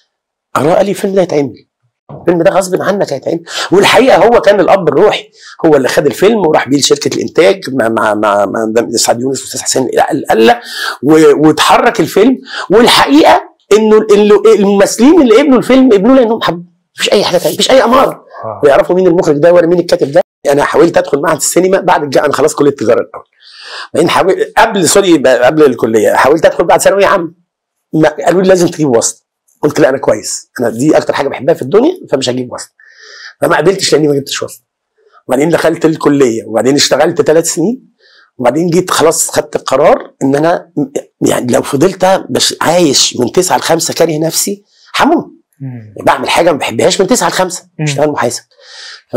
قرا قال لي الفيلم ده هيتعمل الفيلم ده غصب عنك هيتعمل والحقيقه هو كان الاب الروحي هو اللي خد الفيلم وراح بيه لشركه الانتاج مع مع مع, مع ده سعد يونس واستاذ حسين القله و- واتحرك الفيلم والحقيقه انه ال- الممثلين اللي قبلوا الفيلم قبلوه لانهم حبوا مفيش اي حاجه تانية مفيش اي اماره آه. ويعرفوا مين المخرج ده ولا مين الكاتب ده انا حاولت ادخل معهد السينما بعد الجامعه انا خلاص كليه التجاره الاول بعدين حاول قبل سوري قبل الكليه حاولت ادخل بعد ثانويه عامه ما- قالوا لي لازم تجيب وسط قلت لا انا كويس انا دي اكتر حاجه بحبها في الدنيا فمش هجيب وسط فما قبلتش لاني ما جبتش وسط وبعدين دخلت الكليه وبعدين اشتغلت ثلاث سنين وبعدين جيت خلاص خدت القرار ان انا م- يعني لو فضلت بس عايش من تسعة ل 5 كاره نفسي هموت مم. بعمل حاجه ما بحبهاش من 9 ل 5 مم. اشتغل محاسب ف...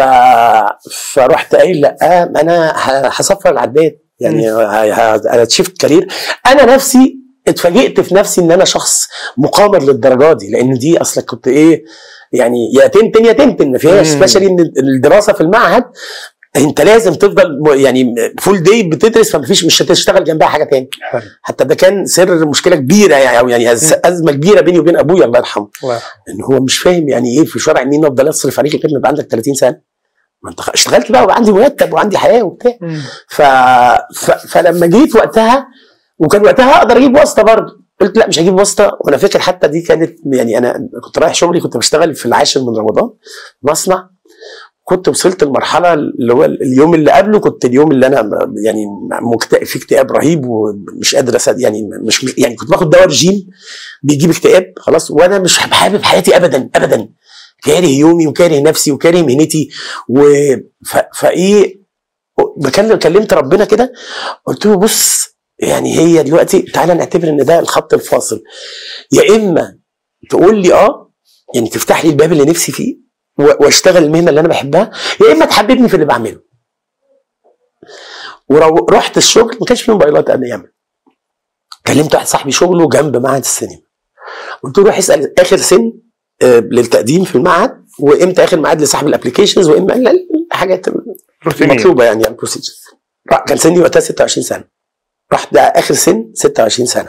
فرحت قايل لا انا ه- هصفر العداد يعني ه- ه- انا شيفت كارير انا نفسي اتفاجئت في نفسي ان انا شخص مقامر للدرجه دي لان دي اصلا كنت ايه يعني يا تنتن يا تنتن ما فيهاش مم. سبيشالي ان الدراسه في المعهد انت لازم تفضل م- يعني فول داي بتدرس فمفيش مش هتشتغل جنبها حاجه تاني حلو حتى ده كان سر مشكله كبيره يعني او يعني أز- ازمه كبيره بيني وبين ابويا الله يرحمه الله يرحمه. ان هو مش فاهم يعني ايه في شارع مين افضل اصرف عليك لغايه ما يبقى عندك 30 سنه ما انت اشتغلت بقى وبقى عندي مرتب وعندي حياه وبتاع مم. ف... ف... فلما جيت وقتها وكان وقتها اقدر اجيب واسطه برضه قلت لا مش هجيب واسطه وانا فاكر حتى دي كانت يعني انا كنت رايح شغلي كنت بشتغل في العاشر من رمضان مصنع كنت وصلت المرحله اللي هو اليوم اللي قبله كنت اليوم اللي انا يعني مكتئب في اكتئاب رهيب ومش قادر أسد يعني مش يعني كنت باخد دواء رجيم بيجيب اكتئاب خلاص وانا مش حابب حياتي ابدا ابدا كاره يومي وكاره نفسي وكاره مهنتي و ف... فايه بكلم كلمت ربنا كده قلت له بص يعني هي دلوقتي تعالى نعتبر ان ده الخط الفاصل يا اما تقول لي اه يعني تفتح لي الباب اللي نفسي فيه و- واشتغل المهنه اللي انا بحبها يا اما تحببني في اللي بعمله ورحت الشغل ما كانش فيه موبايلات ايام كلمت واحد صاحبي شغله جنب معهد السينما قلت له روح اسال اخر سن آه، للتقديم في المعهد وامتى اخر ميعاد لصاحب الابلكيشنز وامتى الحاجات روتينية. المطلوبه يعني يعني بروسيجر كان سني وقتها 26 سنه راح ده اخر سن 26 سنه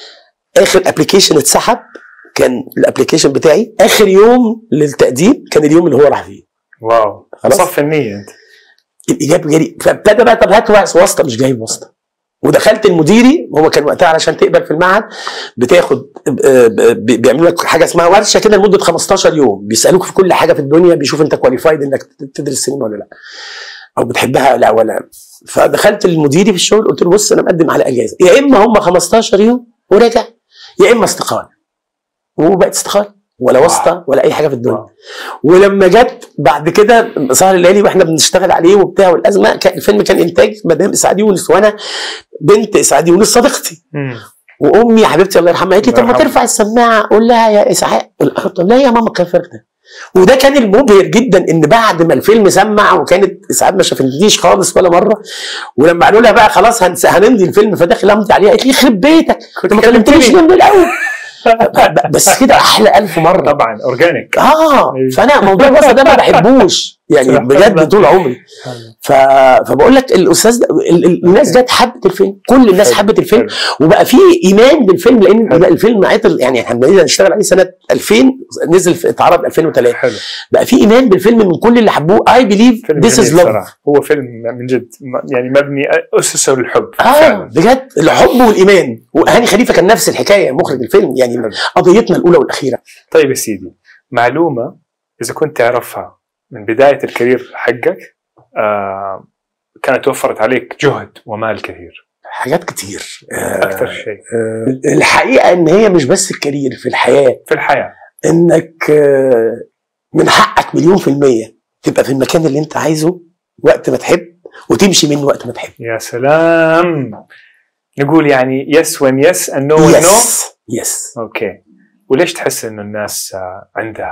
اخر ابلكيشن اتسحب كان الابلكيشن بتاعي اخر يوم للتقديم كان اليوم اللي هو راح فيه واو خلاص. صف النية انت الاجابه جالي فابتدى بقى طب هات واسطه مش جايب واسطه ودخلت المديري هو كان وقتها علشان تقبل في المعهد بتاخد آه، ب- بيعملوا لك حاجه اسمها ورشه كده لمده 15 يوم بيسالوك في كل حاجه في الدنيا بيشوف انت كواليفايد انك تدرس سينما ولا لا او بتحبها لا ولا فدخلت المديري في الشغل قلت له بص انا مقدم على اجازه يا اما هم 15 يوم ورجع يا اما استقاله وبقت استقاله ولا واسطه ولا اي حاجه في الدنيا واو. ولما جت بعد كده سهر الليالي واحنا بنشتغل عليه وبتاع والازمه كان الفيلم كان انتاج مدام اسعاد يونس وانا بنت اسعاد يونس صديقتي مم. وامي يا حبيبتي الله يرحمها قالت لي الله طب ما يرحمها. ترفع السماعه قول لها يا اسعاد قلت لها يا ماما كفر ده وده كان المبهر جدا ان بعد ما الفيلم سمع وكانت اسعاد ما شافتنيش خالص ولا مره ولما قالوا لها بقى خلاص هنس- هنمضي الفيلم فداخل امضي عليها قالت لي يخرب بيتك كنت انت ما كلمتنيش كلمتني. من الاول ب- ب- بس كده احلى الف مره طبعا اورجانيك اه أيوة. فانا موضوع الوصف ده ما بحبوش يعني صراحة بجد لا. طول عمري ف... فبقول لك الاستاذ ده ال... ال- الناس جت حبت الفيلم كل الناس حلو، حبت الفيلم حلو. وبقى في ايمان بالفيلم لان حلو. بقى الفيلم عطل يعني احنا بدينا نشتغل عليه سنه 2000 نزل في اتعرض 2003 حلو بقى في ايمان بالفيلم من كل اللي حبوه اي بليف فيلم ذيس از جميل لاف صراحة. هو فيلم من جد م- يعني مبني اسسه للحب اه فعلا بجد الحب والايمان وهاني خليفه كان نفس الحكايه مخرج الفيلم يعني حلو. قضيتنا الاولى والاخيره طيب يا سيدي معلومة إذا كنت تعرفها من بداية الكارير حقك آه كانت توفرت عليك جهد ومال كثير حاجات كتير آه، أكثر شيء آه، الحقيقه ان هي مش بس الكارير في الحياه في الحياة انك آه، من حقك مليون في المية تبقى في المكان اللي انت عايزه وقت ما تحب وتمشي منه وقت ما تحب يا سلام نقول يعني يس وين يس and no when no يس يس اوكي وليش تحس انه الناس آه، عندها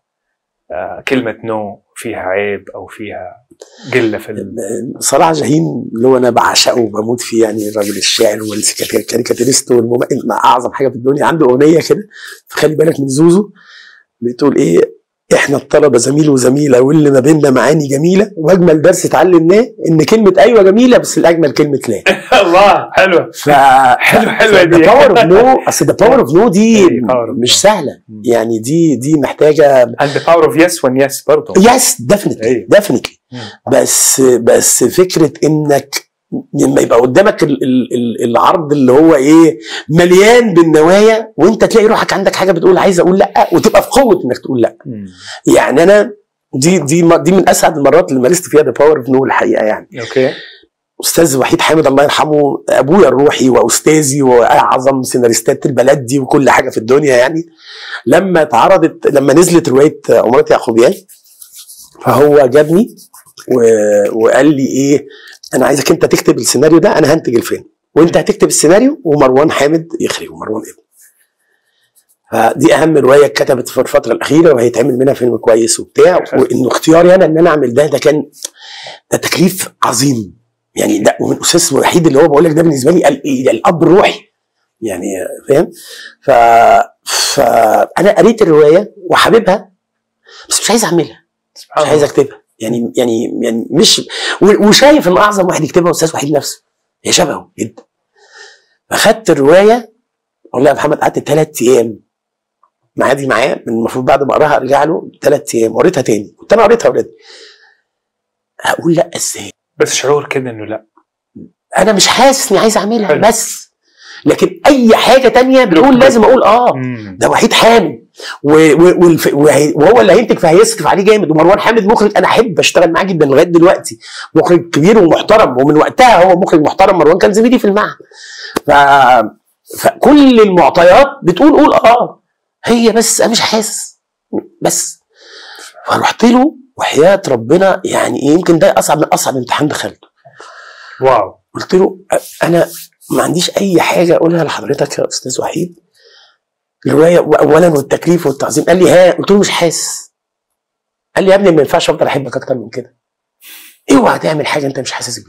آه، كلمة نو فيها عيب او فيها قلة في ال... صلاح جاهين اللي هو انا بعشقه وبموت فيه يعني الراجل الشاعر والكاريكاتيريست والممثل مع اعظم حاجه في الدنيا عنده اغنيه كده فخلي بالك من زوزو بتقول ايه احنا الطلبه زميل وزميله واللي ما بيننا معاني جميله واجمل درس اتعلمناه ان كلمه ايوه جميله بس الاجمل كلمه لا الله حلو ف حلو حلوة دي. ذا باور اوف نو اصل ذا باور اوف نو دي إيه، power of مش no. سهله مم. يعني دي دي محتاجه and the power of yes when yes برضه يس ديفنتلي أيوة. ديفنتلي مم. بس بس فكره انك لما يبقى قدامك ال ال ال العرض اللي هو ايه مليان بالنوايا وانت تلاقي روحك عندك حاجه بتقول عايز اقول لا وتبقى في قوه انك تقول لا مم. يعني انا دي دي دي من اسعد المرات اللي مارست فيها ذا باور اوف نو الحقيقه يعني اوكي استاذ وحيد حامد الله يرحمه ابويا الروحي واستاذي واعظم سيناريستات البلد دي وكل حاجه في الدنيا يعني لما اتعرضت لما نزلت روايه عمارة يعقوبيان فهو جابني و- وقال لي ايه انا عايزك انت تكتب السيناريو ده انا هنتج الفيلم وانت هتكتب السيناريو ومروان حامد يخرج ومروان ابن فدي اهم روايه اتكتبت في الفتره الاخيره وهيتعمل منها فيلم كويس وبتاع حلو. وانه اختياري انا ان انا ااعمل ده ده كان ده تكليف عظيم يعني ده ومن الاستاذ الوحيد اللي هو بقول لك ده بالنسبه لي ال- إيه، الاب الروحي يعني فاهم ف فانا قريت الروايه وحاببها بس مش عايز اعملها سبحان مش عايز الله اكتبها يعني يعني يعني مش و- وشايف ان اعظم واحد يكتبها استاذ وحيد نفسه هي شبهه جدا فاخدت الروايه والله يا محمد قعدت ثلاث ايام معادي معاه من المفروض بعد ما اقراها ارجع له ثلاث ايام قريتها تاني كنت انا قريتها اوريدي هقول لا ازاي بس شعور كده انه لا انا مش حاسس اني عايز اعملها حلو. بس لكن اي حاجه تانية بتقول لازم اقول اه مم. ده وحيد حامد و- و- والف- وهي- وهو اللي هينتج فهيصرف عليه جامد ومروان حامد مخرج انا احب اشتغل معاه جدا لغايه دلوقتي مخرج كبير ومحترم ومن وقتها هو مخرج محترم مروان كان زميلي في المعهد ف... فكل المعطيات بتقول قول اه هي بس انا مش حاسس بس فرحت له وحياه ربنا يعني إيه، يمكن ده اصعب من اصعب امتحان دخلته واو قلت له أ- انا ما عنديش اي حاجه اقولها لحضرتك يا استاذ وحيد الروايه اولا والتكليف والتعظيم قال لي ها قلت له مش حاسس قال لي يا ابني ما ينفعش افضل احبك اكتر من كده اوعى تعمل حاجه انت مش حاسس بيها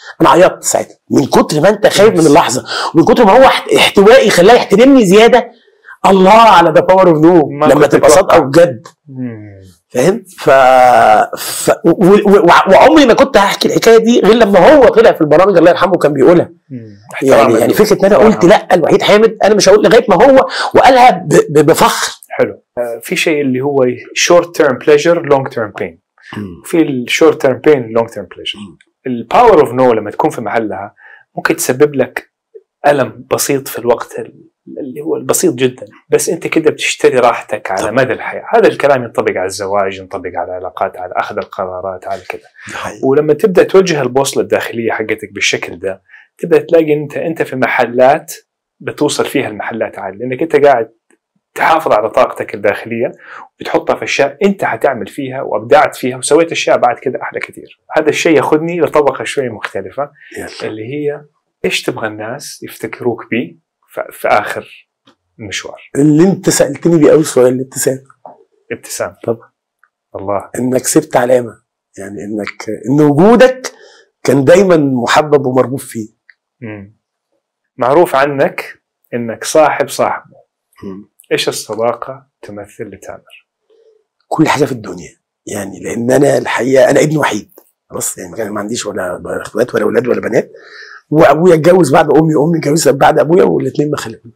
انا عيطت ساعتها من كتر ما انت خايف من اللحظه ومن كتر ما هو احت- احتوائي خلاه يحترمني زياده الله على ذا باور اوف نو ما لما كنت تبقى أتوقع. صادقه بجد مم. فاهم ف... ف... و... و... وعمري ما كنت هحكي الحكايه دي غير لما هو طلع في البرامج الله يرحمه كان بيقولها مم. يعني احترام يعني له. فكره ان انا قلت آه. لا الوحيد حامد انا مش هقول لغايه ما هو وقالها ب... ب... بفخر حلو آه، في شيء اللي هو شورت تيرم بليجر لونج تيرم بين في الشورت تيرم بين لونج تيرم بليجر الباور اوف نو لما تكون في محلها ممكن تسبب لك الم بسيط في الوقت ال- اللي هو البسيط جدا بس انت كده بتشتري راحتك على طبعا. مدى الحياه هذا الكلام ينطبق على الزواج ينطبق على العلاقات على اخذ القرارات على كذا ولما تبدا توجه البوصله الداخليه حقتك بالشكل ده تبدا تلاقي انت انت في محلات بتوصل فيها المحلات عاليه لانك انت قاعد تحافظ على طاقتك الداخليه وبتحطها في اشياء انت حتعمل فيها وابدعت فيها وسويت اشياء بعد كده احلى كثير هذا الشيء ياخذني لطبقه شوي مختلفه يلا. اللي هي ايش تبغى الناس يفتكروك بيه في- في اخر المشوار اللي انت سالتني بيه اول سؤال الابتسام ابتسام طبعا. الله انك سبت علامه يعني انك ان وجودك كان دايما محبب ومرغوب فيه مم. معروف عنك انك صاحب صاحبه ايش الصداقه تمثل لتامر؟ كل حاجه في الدنيا يعني لان انا الحقيقه انا ابن وحيد خلاص يعني كان ما عنديش ولا اخوات ولا اولاد ولا بنات وابويا اتجوز بعد امي وامي اتجوزت بعد ابويا والاثنين ما خلفوا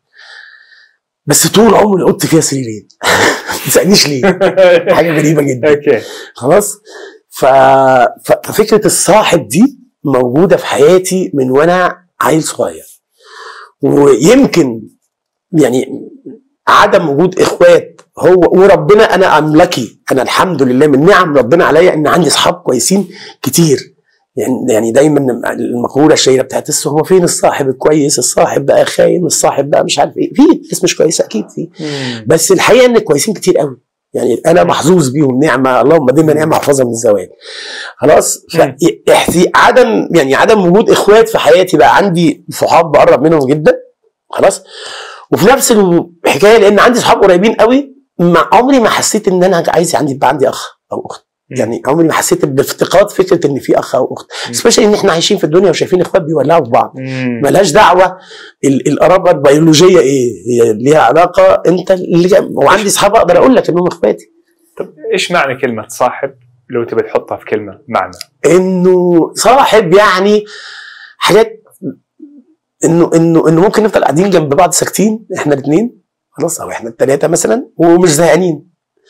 بس طول عمري اوضتي فيها سريرين ما تسالنيش ليه حاجه غريبه جدا اوكي خلاص ف... ف... ففكره الصاحب دي موجوده في حياتي من وانا عيل صغير ويمكن يعني عدم وجود اخوات هو وربنا انا املكي انا الحمد لله من نعم ربنا عليا ان عندي اصحاب كويسين كتير يعني يعني دايما المقوله الشهيره بتاعت الس- هو فين الصاحب الكويس الصاحب بقى خاين الصاحب بقى مش عارف ايه في ناس مش كويسه اكيد في مم. بس الحقيقه ان كويسين كتير قوي يعني انا محظوظ بيهم نعمه اللهم ديما نعمه احفظها من الزوال خلاص مم. فاحتي عدم يعني عدم وجود اخوات في حياتي بقى عندي صحاب بقرب منهم جدا خلاص وفي نفس الحكايه لان عندي صحاب قريبين قوي ما عمري ما حسيت ان انا عايز عندي يبقى عندي اخ او اخت مم. يعني عمري ما حسيت بافتقاد فكره ان في اخ او اخت مم. سبيشالي ان احنا عايشين في الدنيا وشايفين اخوات بيولعوا في بعض مم. ملهاش دعوه ال- القرابه البيولوجيه ايه هي ليها علاقه انت اللي جا- وعندي اصحاب اقدر اقول لك انهم اخواتي طب ايش معنى كلمه صاحب لو تبي تحطها في كلمه معنى؟ انه صاحب يعني حاجات انه انه انه ممكن نفضل قاعدين جنب بعض ساكتين احنا الاثنين خلاص او احنا الثلاثه مثلا ومش زهقانين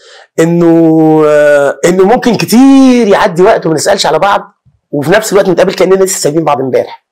انه آه، انه ممكن كتير يعدي وقت وما نسالش على بعض وفي نفس الوقت نتقابل كاننا لسه سايبين بعض امبارح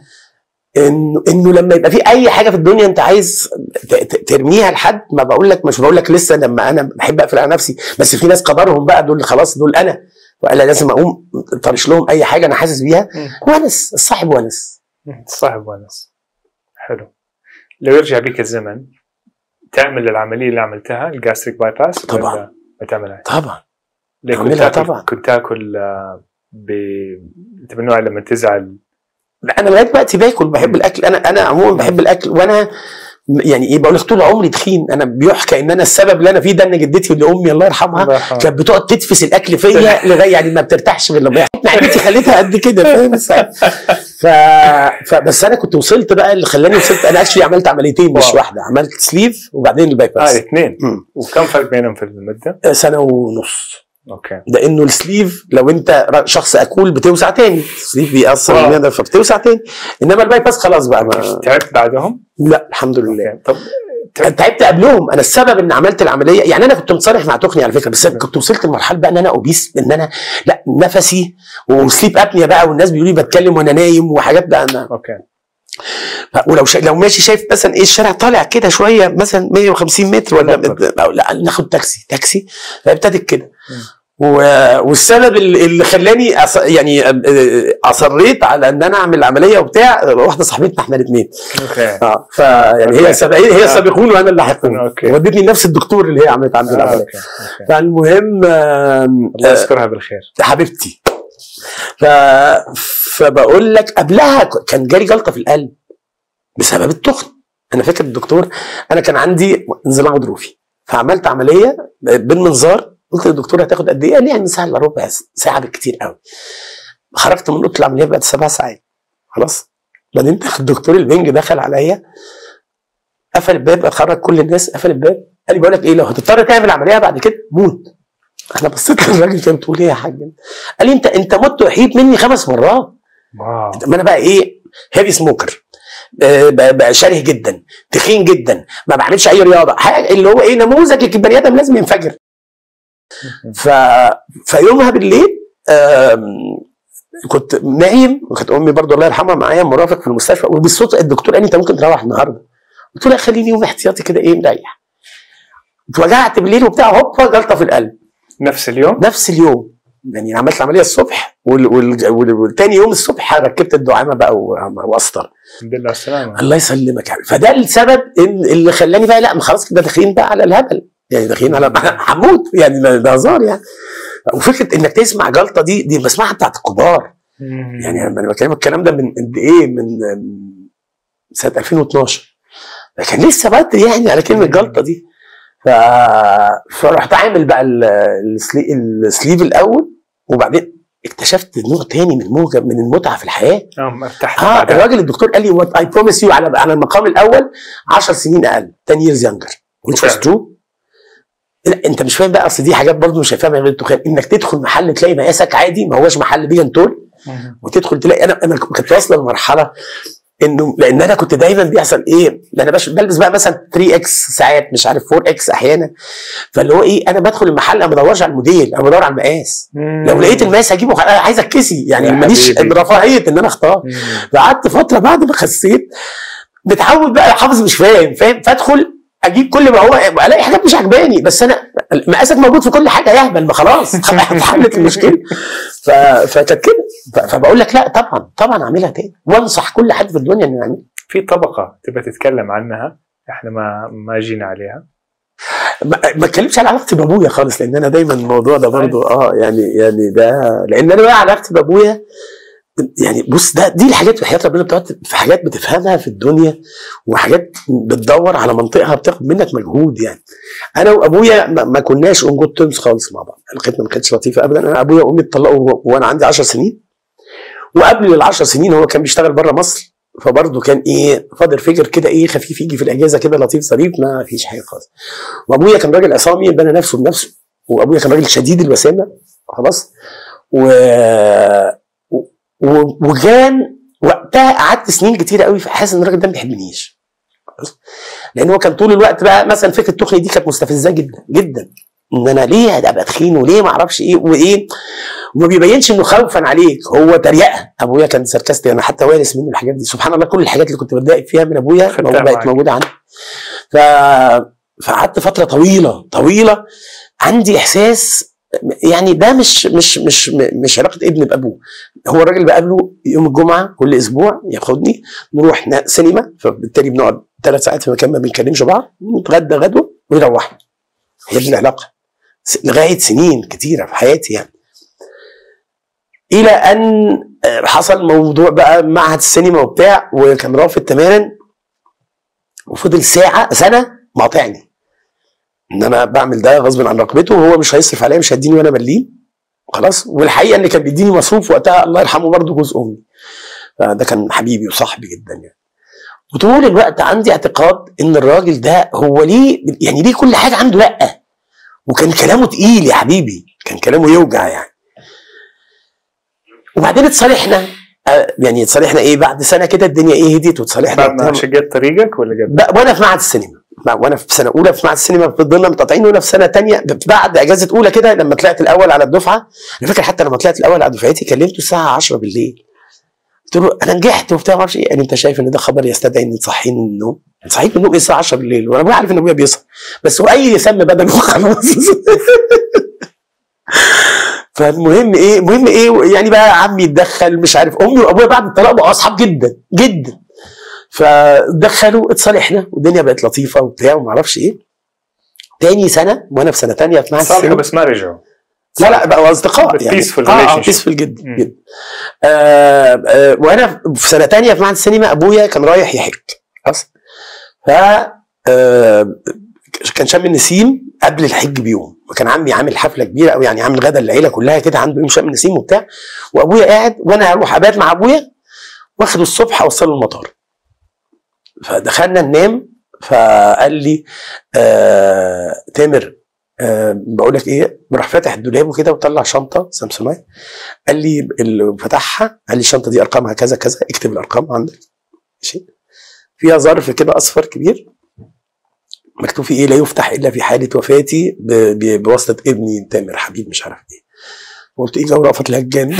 انه انه لما يبقى في اي حاجه في الدنيا انت عايز ت- ت- ترميها لحد ما بقول لك مش بقول لك لسه لما انا بحب اقفل على نفسي بس في ناس قدرهم بقى دول خلاص دول انا وقال لازم اقوم طرش لهم اي حاجه انا حاسس بيها مم. ونس الصاحب ونس صاحب ونس حلو لو يرجع بك الزمن تعمل العمليه اللي عملتها الجاستريك باي باس طبعاً. ولا ما تعملها؟ طبعا ليه كنت أعملها تاكل طبعاً. كنت تاكل آه، ب انت من النوع لما تزعل لا انا لغايه دلوقتي باكل بحب الاكل انا انا عموما بحب الاكل وانا م- يعني ايه بقول لك طول عمري تخين انا بيحكى ان انا السبب اللي انا فيه ده ان جدتي اللي امي الله يرحمها الله يرحمها. كانت بتقعد تدفس الاكل فيا لغايه يعني ما بترتاحش غير لما يحط معدتي خليتها قد كده فاهم ف... فبس انا كنت وصلت بقى اللي خلاني وصلت انا اكشلي عملت عمليتين مش واو. واحده عملت سليف وبعدين الباي اه باس الاثنين مم. وكم فرق بينهم في المده؟ سنه ونص اوكي لانه السليف لو انت ر- شخص اكول بتوسع تاني السليف بيأثر واو. المعده فبتوسع تاني انما الباي باس خلاص بقى ما... تعبت بعدهم؟ لا الحمد لله اوكي طب تعبت تعبت قبلهم انا السبب ان عملت العمليه يعني انا كنت متصالح مع تخني على فكره بس أنا كنت وصلت لمرحله بقى ان انا اوبيس ان انا لا نفسي وسليب ابنيا بقى والناس بيقولوا لي بتكلم وانا نايم وحاجات بقى انا اوكي ولو شا... لو ماشي شايف مثلا ايه الشارع طالع كده شويه مثلا 150 متر ولا بالضبط. أو لا ناخد تاكسي تاكسي فابتدت كده و... والسبب اللي اللي خلاني أص... يعني أ- اصريت على ان انا اعمل العمليه وبتاع واحده صاحبتنا احنا الاثنين اوكي اه فيعني هي سبقين هي السابقون وانا اللي هكون أوكي. ودتني نفس الدكتور اللي هي عملت عنده آه، العمليه اوكي اوكي فالمهم آم، الله آه، يذكرها بالخير حبيبتي ف... فبقول لك قبلها ك- كان جالي جلطه في القلب بسبب التخن انا فاكر الدكتور انا كان عندي انزلاق غضروفي فعملت عمليه بالمنظار قلت للدكتور هتاخد قد ايه؟ قال لي يعني ساعه الا ربع ساعه بالكتير قوي خرجت من اوضه العمليه بعد سبع ساعات خلاص بعدين الدكتور البنج دخل عليا قفل الباب خرج كل الناس قفل الباب قال لي بقول لك ايه لو هتضطر تعمل عمليه بعد كده موت انا بصيت للراجل كان بتقول ايه يا حاج قال لي انت انت مت وحيد مني خمس مرات واو ما انا بقى ايه هيفي سموكر آه، بقى بقى شره جدا تخين جدا ما بعملش اي رياضه حاجه اللي هو ايه نموذج البني ادم لازم ينفجر ف... فيومها بالليل آم، كنت نايم وكانت امي برضو الله يرحمها معايا مرافق في المستشفى وبالصوت الدكتور قال لي انت ممكن تروح النهارده قلت له لا خليني يوم احتياطي كده ايه مريح اتوجعت بالليل وبتاع هوبا جلطه في القلب نفس اليوم نفس اليوم يعني عملت العمليه الصبح وال- وال- وال- والتاني يوم الصبح ركبت الدعامه بقى و- واسطر الحمد لله على السلامه الله يسلمك يا حبيبي. فده السبب إن اللي خلاني بقى لا ما خلاص كده داخلين بقى على الهبل يعني داخلين على هموت يعني ده ده هزار يعني وفكره انك تسمع جلطه دي دي بسمعها بتاعت الكبار يعني انا بكلمك الكلام ده من قد ايه من من سنه 2012 لكن لسه بدري يعني على كلمه جلطه دي ف... فرحت عامل بقى ال- السلي... السليف الاول وبعدين اكتشفت نوع تاني من موجة من المتعه في الحياه اه ارتحت اه بعدها. الراجل الدكتور قال لي وات اي بروميس يو على على المقام الاول 10 سنين اقل 10 years younger which was وفعلا. true لا انت مش فاهم بقى اصل دي حاجات برضه مش هيفهمها غير الدخان انك تدخل محل تلاقي مقاسك عادي ما هوش محل بيجن تول مهم. وتدخل تلاقي انا انا كنت واصله لمرحله انه لان انا كنت دايما بيحصل ايه انا بش- بلبس بقى مثلا 3 اكس ساعات مش عارف 4 اكس احيانا فاللي هو ايه انا بدخل المحل انا ما بدورش على الموديل انا بدور على المقاس لو لقيت المقاس هجيبه انا عايز اتكسي يعني يا ماليش حبيبي. رفاهيه ان انا اختار مم. فقعدت فتره بعد ما خسيت بتحاول بقى حافظ مش فاهم فاهم فادخل اجيب كل ما هو الاقي حاجات مش عجباني بس انا مقاسك موجود في كل حاجه يهبل ما خلاص اتحلت المشكله ف... فكانت كده ف... فبقول لك لا طبعا طبعا اعملها تاني وانصح كل حد في الدنيا انه يعملها في طبقه تبغى تتكلم عنها احنا ما ما جينا عليها ما ما اتكلمش على علاقتي بابويا خالص لان انا دايما الموضوع ده برضو اه يعني يعني ده لان انا بقى علاقتي بابويا يعني بص ده دي الحاجات وحياه ربنا بتقعد في حاجات بتفهمها في الدنيا وحاجات بتدور على منطقها بتاخد منك مجهود يعني انا وابويا ما, ما كناش اون جود تيرمز خالص مع بعض علاقتنا ما كانتش لطيفه ابدا انا ابويا وامي اتطلقوا وانا عندي 10 سنين وقبل ال 10 سنين هو كان بيشتغل بره مصر فبرضه كان ايه فاضل فيجر كده ايه خفيف يجي في الاجازه كده لطيف ظريف ما فيش حاجه خالص وابويا كان راجل عصامي بنى نفسه بنفسه وابويا كان راجل شديد الوسامه خلاص و... و... وكان وقتها قعدت سنين كتيره قوي حاسس ان الراجل ده ما بيحبنيش خلاص؟ لان هو كان طول الوقت بقى مثلا فكره التخن دي كانت مستفزه جدا جدا ان انا ليه ابقى تخين وليه ما اعرفش ايه وايه وما بيبينش انه خوفا عليك هو تريقه ابويا كان ساركاستي انا حتى وارث منه الحاجات دي سبحان الله كل الحاجات اللي كنت بتضايق فيها من ابويا خدتها موجودة- بقت معاك. موجوده عندي ف فقعدت فتره طويله طويله عندي احساس يعني ده مش مش مش مش علاقه ابن بابوه هو الراجل بقابله يوم الجمعه كل اسبوع ياخدني نروح نا- سينما فبالتالي بنقعد ثلاث ساعات في مكان ما بنكلمش بعض نتغدى غدوه ويروحنا هي دي العلاقه س- لغايه سنين كتيره في حياتي يعني الى ان آه، حصل موضوع بقى معهد السينما وبتاع وكان رافض تماما وفضل ساعه سنه مقاطعني ان انا بعمل ده غصب عن رغبته وهو مش هيصرف عليا مش هيديني وانا مليم خلاص والحقيقه ان كان بيديني مصروف وقتها الله يرحمه برضه جوز امي فده كان حبيبي وصاحبي جدا يعني وطول الوقت عندي اعتقاد ان الراجل ده هو ليه يعني ليه كل حاجه عنده لا وكان كلامه تقيل يا حبيبي كان كلامه يوجع يعني وبعدين اتصالحنا آه، يعني اتصالحنا ايه بعد سنه كده الدنيا ايه هديت وتصالحنا بعد ما وبتاع. شقيت طريقك ولا قبل؟ بقى وانا في معهد السينما بقى وانا في سنه اولى في معهد السينما فضلنا متقاطعين وانا في سنه تانية بعد اجازه اولى كده لما طلعت الاول على الدفعه انا فاكر حتى لما طلعت الاول على دفعتي كلمته الساعه 10 بالليل قلت له انا نجحت وبتاع ما اعرفش ايه قال لي انت شايف ان ده خبر يستدعي ان تصحيني من النوم صحيت من النوم ايه الساعه 10 بالليل وانا ابويا عارف ان ابويا بيصحى بس هو اي يسمى بدل خلاص فالمهم ايه المهم ايه يعني بقى عمي اتدخل مش عارف امي وابويا بعد الطلاق بقوا اصحاب جدا جدا فدخلوا اتصالحنا والدنيا بقت لطيفه وبتاع وما اعرفش ايه تاني سنه وانا في سنه تانية في معهد صالحوا السينما بس ما رجعوا لا لا بقوا اصدقاء يعني Peaceful اه relationship. بيسفول جدا مم. جدا آه آه وانا في سنه تانية في معهد السينما ابويا كان رايح يحج خلاص ف آه كان شم النسيم قبل الحج بيوم وكان عمي عامل حفله كبيره قوي يعني عامل غدا العيله كلها كده عنده يوم شم النسيم وبتاع وابويا قاعد وانا هروح ابات مع ابويا واخده الصبح اوصله المطار فدخلنا ننام فقال لي آه تامر آه بقول لك ايه راح فاتح الدولاب كده وطلع شنطه سامسونايت قال لي اللي فتحها قال لي الشنطه دي ارقامها كذا كذا اكتب الارقام عندك ماشي فيها ظرف كده اصفر كبير مكتوب فيه ايه لا يفتح الا في حاله وفاتي ب- ب- بواسطه ابني تامر حبيب مش عارف ايه قلت ايه جو رأفت الهجان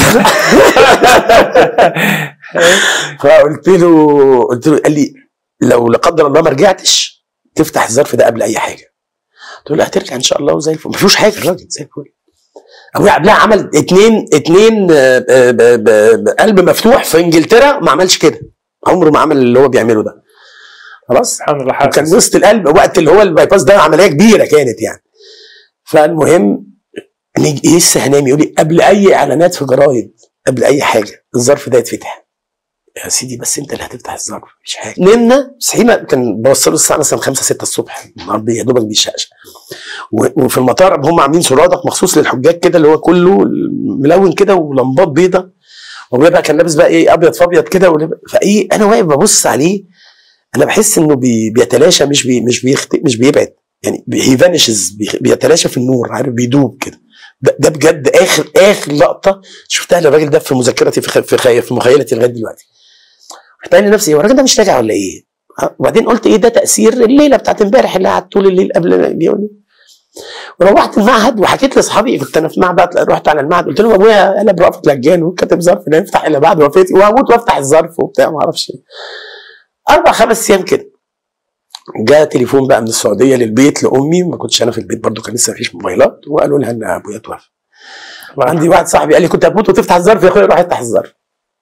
فقلت له قلت له قال لي لو لا قدر الله ما رجعتش تفتح الظرف ده قبل اي حاجه قلت له هترجع ان شاء الله وزي الفل ما فيهوش حاجه الراجل زي الفل ابويا قبلها عمل اتنين اتنين آه، آه، ب- ب- بقلب مفتوح في انجلترا ما عملش كده عمره ما عمل اللي هو بيعمله ده خلاص سبحان الله كان حاسس وسط القلب وقت اللي هو الباي باس ده عمليه كبيره كانت يعني فالمهم نيجي لسه هنام يقول لي قبل اي اعلانات في جرايد قبل اي حاجه الظرف ده يتفتح يا سيدي بس انت اللي هتفتح الظرف مش حاجه نمنا صحينا كان بوصله الساعه مثلا 5 6 الصبح النهار يا دوبك بيشقشق و- وفي المطار هم عاملين سرادق مخصوص للحجاج كده اللي هو كله ملون كده ولمبات بيضه وابويا بقى كان لابس بقى ايه ابيض في ابيض كده ولب- فايه انا واقف ببص عليه انا بحس انه بي بيتلاشى مش بي مش بيخت... مش بيبعد يعني هي فانيشز بيتلاشى في النور عارف بيدوب كده ده, ده بجد اخر اخر لقطه شفتها للراجل ده في مذاكرتي في خ... في, خ... في مخيلتي لغايه دلوقتي رحت قايل لنفسي هو الراجل ده مش راجع ولا ايه؟ ها؟ وبعدين قلت ايه ده تاثير الليله بتاعت امبارح اللي قعدت طول الليل قبل بيقول لي وروحت المعهد وحكيت لاصحابي كنت انا في معبد رحت على المعهد قلت لهم ابويا قلب رأفت لجان وكاتب ظرف لا يفتح الا بعد وفاتي وهموت وافتح الظرف وبتاع ما اعرفش ايه اربع خمس ايام كده جاء تليفون بقى من السعوديه للبيت لامي ما كنتش انا في البيت برضو كان لسه مفيش موبايلات وقالوا لها ان ابويا توفى الله عندي واحد صاحبي قال لي كنت هتموت وتفتح الظرف يا اخويا روح افتح الظرف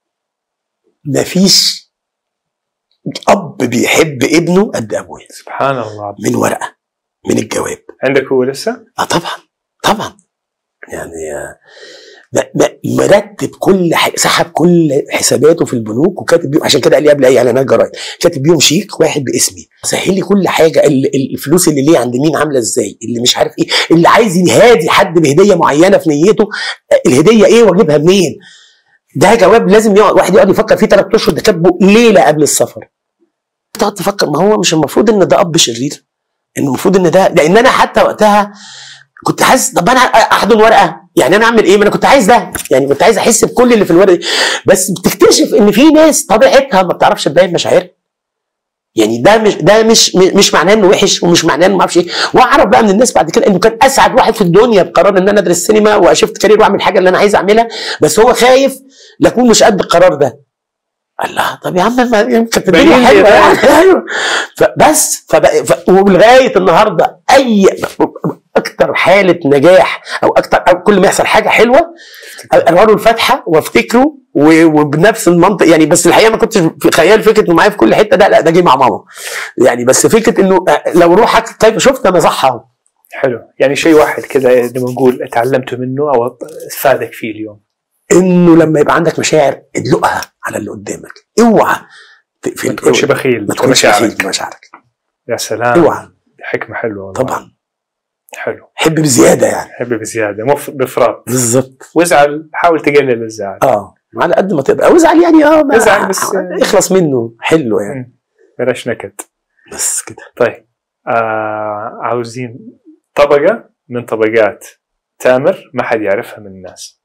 مفيش اب بيحب ابنه قد ابويا سبحان الله من ورقه من الجواب عندك هو لسه؟ اه طبعا طبعا يعني آه، م- م- مرتب كل حاجه سحب كل حساباته في البنوك وكاتب بيهم عشان كده قال لي قبل اي اعلانات جرايد كاتب بيهم شيك واحد باسمي سهل لي كل حاجه ال- ال- الفلوس اللي ليه عند مين عامله ازاي اللي مش عارف ايه اللي عايز يهادي حد بهديه معينه في نيته آه، الهديه ايه واجيبها منين ده جواب لازم يقعد واحد يقعد يفكر فيه ثلاث اشهر ده كاتبه ليله قبل السفر تقعد تفكر ما هو مش المفروض ان ده اب شرير ان المفروض ان ده لان انا حتى وقتها كنت حاسس طب انا احضن ورقه يعني انا اعمل ايه ما انا كنت عايز ده يعني كنت عايز احس بكل اللي في الورقه دي بس بتكتشف ان في ناس طبيعتها ما بتعرفش تبين مشاعرها يعني ده مش ده مش مش معناه انه وحش ومش معناه انه ما اعرفش ايه واعرف بقى من الناس بعد كده انه كان اسعد واحد في الدنيا بقرار ان انا ادرس سينما واشفت كارير واعمل حاجه اللي انا عايز اعملها بس هو خايف لاكون مش قد القرار ده الله طب يا عم ما يعني كانت الدنيا باين حلوه لي يعني ايوه فبس فبقى ف... ولغايه النهارده اي اكتر حاله نجاح او اكتر أو كل ما يحصل حاجه حلوه اقرا له الفاتحه وافتكره و- وبنفس المنطق يعني بس الحقيقه ما كنتش في خيال فكره انه معايا في كل حته ده لا ده جه مع ماما يعني بس فكره انه لو روحك كيف شفت انا صح اهو حلو يعني شيء واحد كذا لما نقول تعلمته منه او فادك فيه اليوم انه لما يبقى عندك مشاعر ادلقها على اللي قدامك اوعى في في ما تكونش بخيل ما تكونش بخيل بمشاعرك. في مشاعرك يا سلام اوعى حكمه حلوه والله. طبعا حلو حب بزياده يعني حب بزياده مو بافراط بالظبط وازعل حاول تقلل الزعل اه على قد ما تقدر او ازعل يعني اه ما- ازعل بس- اخلص منه حلو يعني مم. بلاش نكد بس كده طيب آه عاوزين طبقه من طبقات تامر ما حد يعرفها من الناس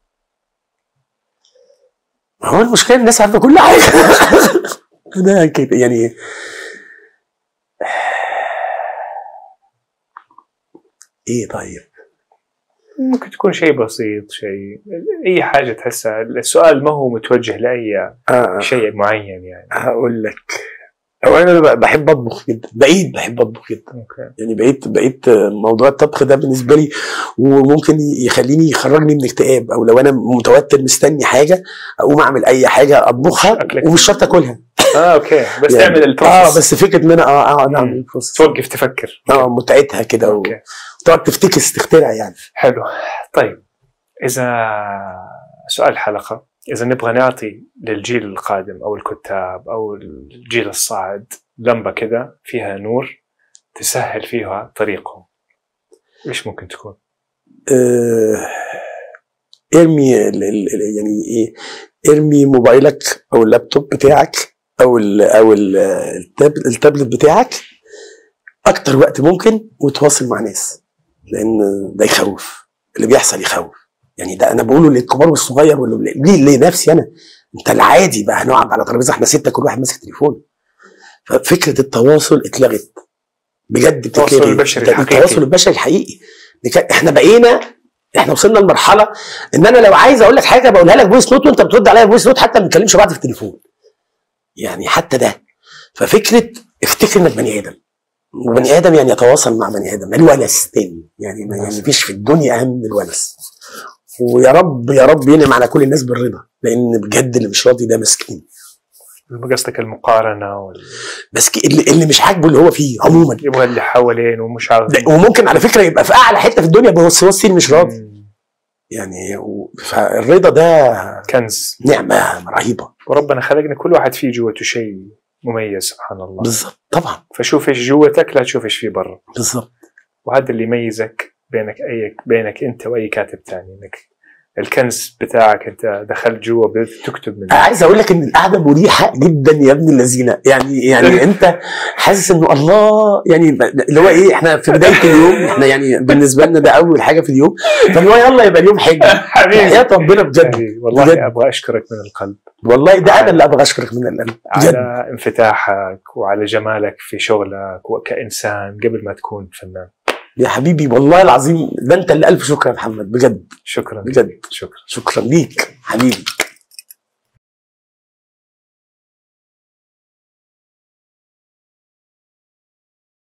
هو المشكله الناس عارفه كل حاجه انا كده يعني ايه طيب ممكن تكون شيء بسيط شيء اي حاجه تحسها السؤال ما هو متوجه لاي آه شيء معين يعني هقول لك هو انا ب- بحب اطبخ جدا بقيت بحب اطبخ جدا اوكي يعني بقيت بقيت موضوع الطبخ ده بالنسبه لي وممكن يخليني يخرجني من اكتئاب او لو انا متوتر مستني حاجه اقوم اعمل اي حاجه اطبخها أكلك. ومش شرط اكلها اه اوكي بس يعني- تعمل اه البروسس بس فكره ان انا اه اقعد مم. اعمل البروسس توقف تفكر اه متعتها كده اوكي وتقعد تفتكس تخترع يعني حلو طيب اذا سؤال الحلقه اذا نبغى نعطي للجيل القادم او الكتاب او الجيل الصاعد لمبه كذا فيها نور تسهل فيها طريقهم ايش ممكن تكون؟ آه ارمي ال ال ال- يعني ايه ارمي موبايلك او اللابتوب بتاعك او ال او ال التاب- التابلت بتاعك اكتر وقت ممكن وتواصل مع ناس لان ده يخوف اللي بيحصل يخوف يعني ده انا بقوله للكبار والصغير واللي ليه لنفسي انا انت العادي بقى هنقعد على ترابيزه احنا سته كل واحد ماسك تليفون ففكره التواصل اتلغت بجد التواصل بتتلغي. البشري الت- الحقيقي. التواصل البشري الحقيقي دي كان- احنا بقينا احنا وصلنا لمرحله ان انا لو عايز اقول لك حاجه بقولها لك فويس نوت وانت بترد عليا فويس نوت حتى ما بنتكلمش بعض في التليفون يعني حتى ده ففكره افتكر انك بني ادم وبني ادم يعني يتواصل مع بني ادم الونس تاني يعني ما يعني مفيش في الدنيا اهم من الونس ويا رب يا رب ينعم على كل الناس بالرضا لان بجد اللي مش راضي ده مسكين قصدك المقارنه وال... بس ك- اللي, اللي مش عاجبه اللي هو فيه عموما يبغى اللي حوالين ومش عارف ده- وممكن على فكره يبقى في اعلى حته في الدنيا بس هو السين مش راضي مم. يعني و- فالرضا ده كنز نعمه رهيبه وربنا خلقنا كل واحد فيه جوته شيء مميز سبحان الله بالظبط طبعا فشوف ايش جوتك لا تشوف ايش في برا بالظبط وهذا اللي يميزك بينك اي بينك انت واي كاتب ثاني انك الكنز بتاعك انت دخلت جوا بدأت تكتب منه عايز اقول لك ان القعده مريحه جدا يا ابن اللذينه يعني يعني انت حاسس انه الله يعني اللي هو ايه احنا في بدايه اليوم احنا يعني بالنسبه لنا ده اول حاجه في اليوم فاللي هو يلا يبقى اليوم حج حبيبي يا ربنا بجد حبيبي، والله بجد. ابغى اشكرك من القلب والله ده انا اللي ابغى اشكرك من القلب بجد على انفتاحك وعلى جمالك في شغلك وكانسان قبل ما تكون فنان يا حبيبي والله العظيم ده انت اللي الف شكر يا محمد بجد شكرا بجد شكرا شكرا ليك حبيبي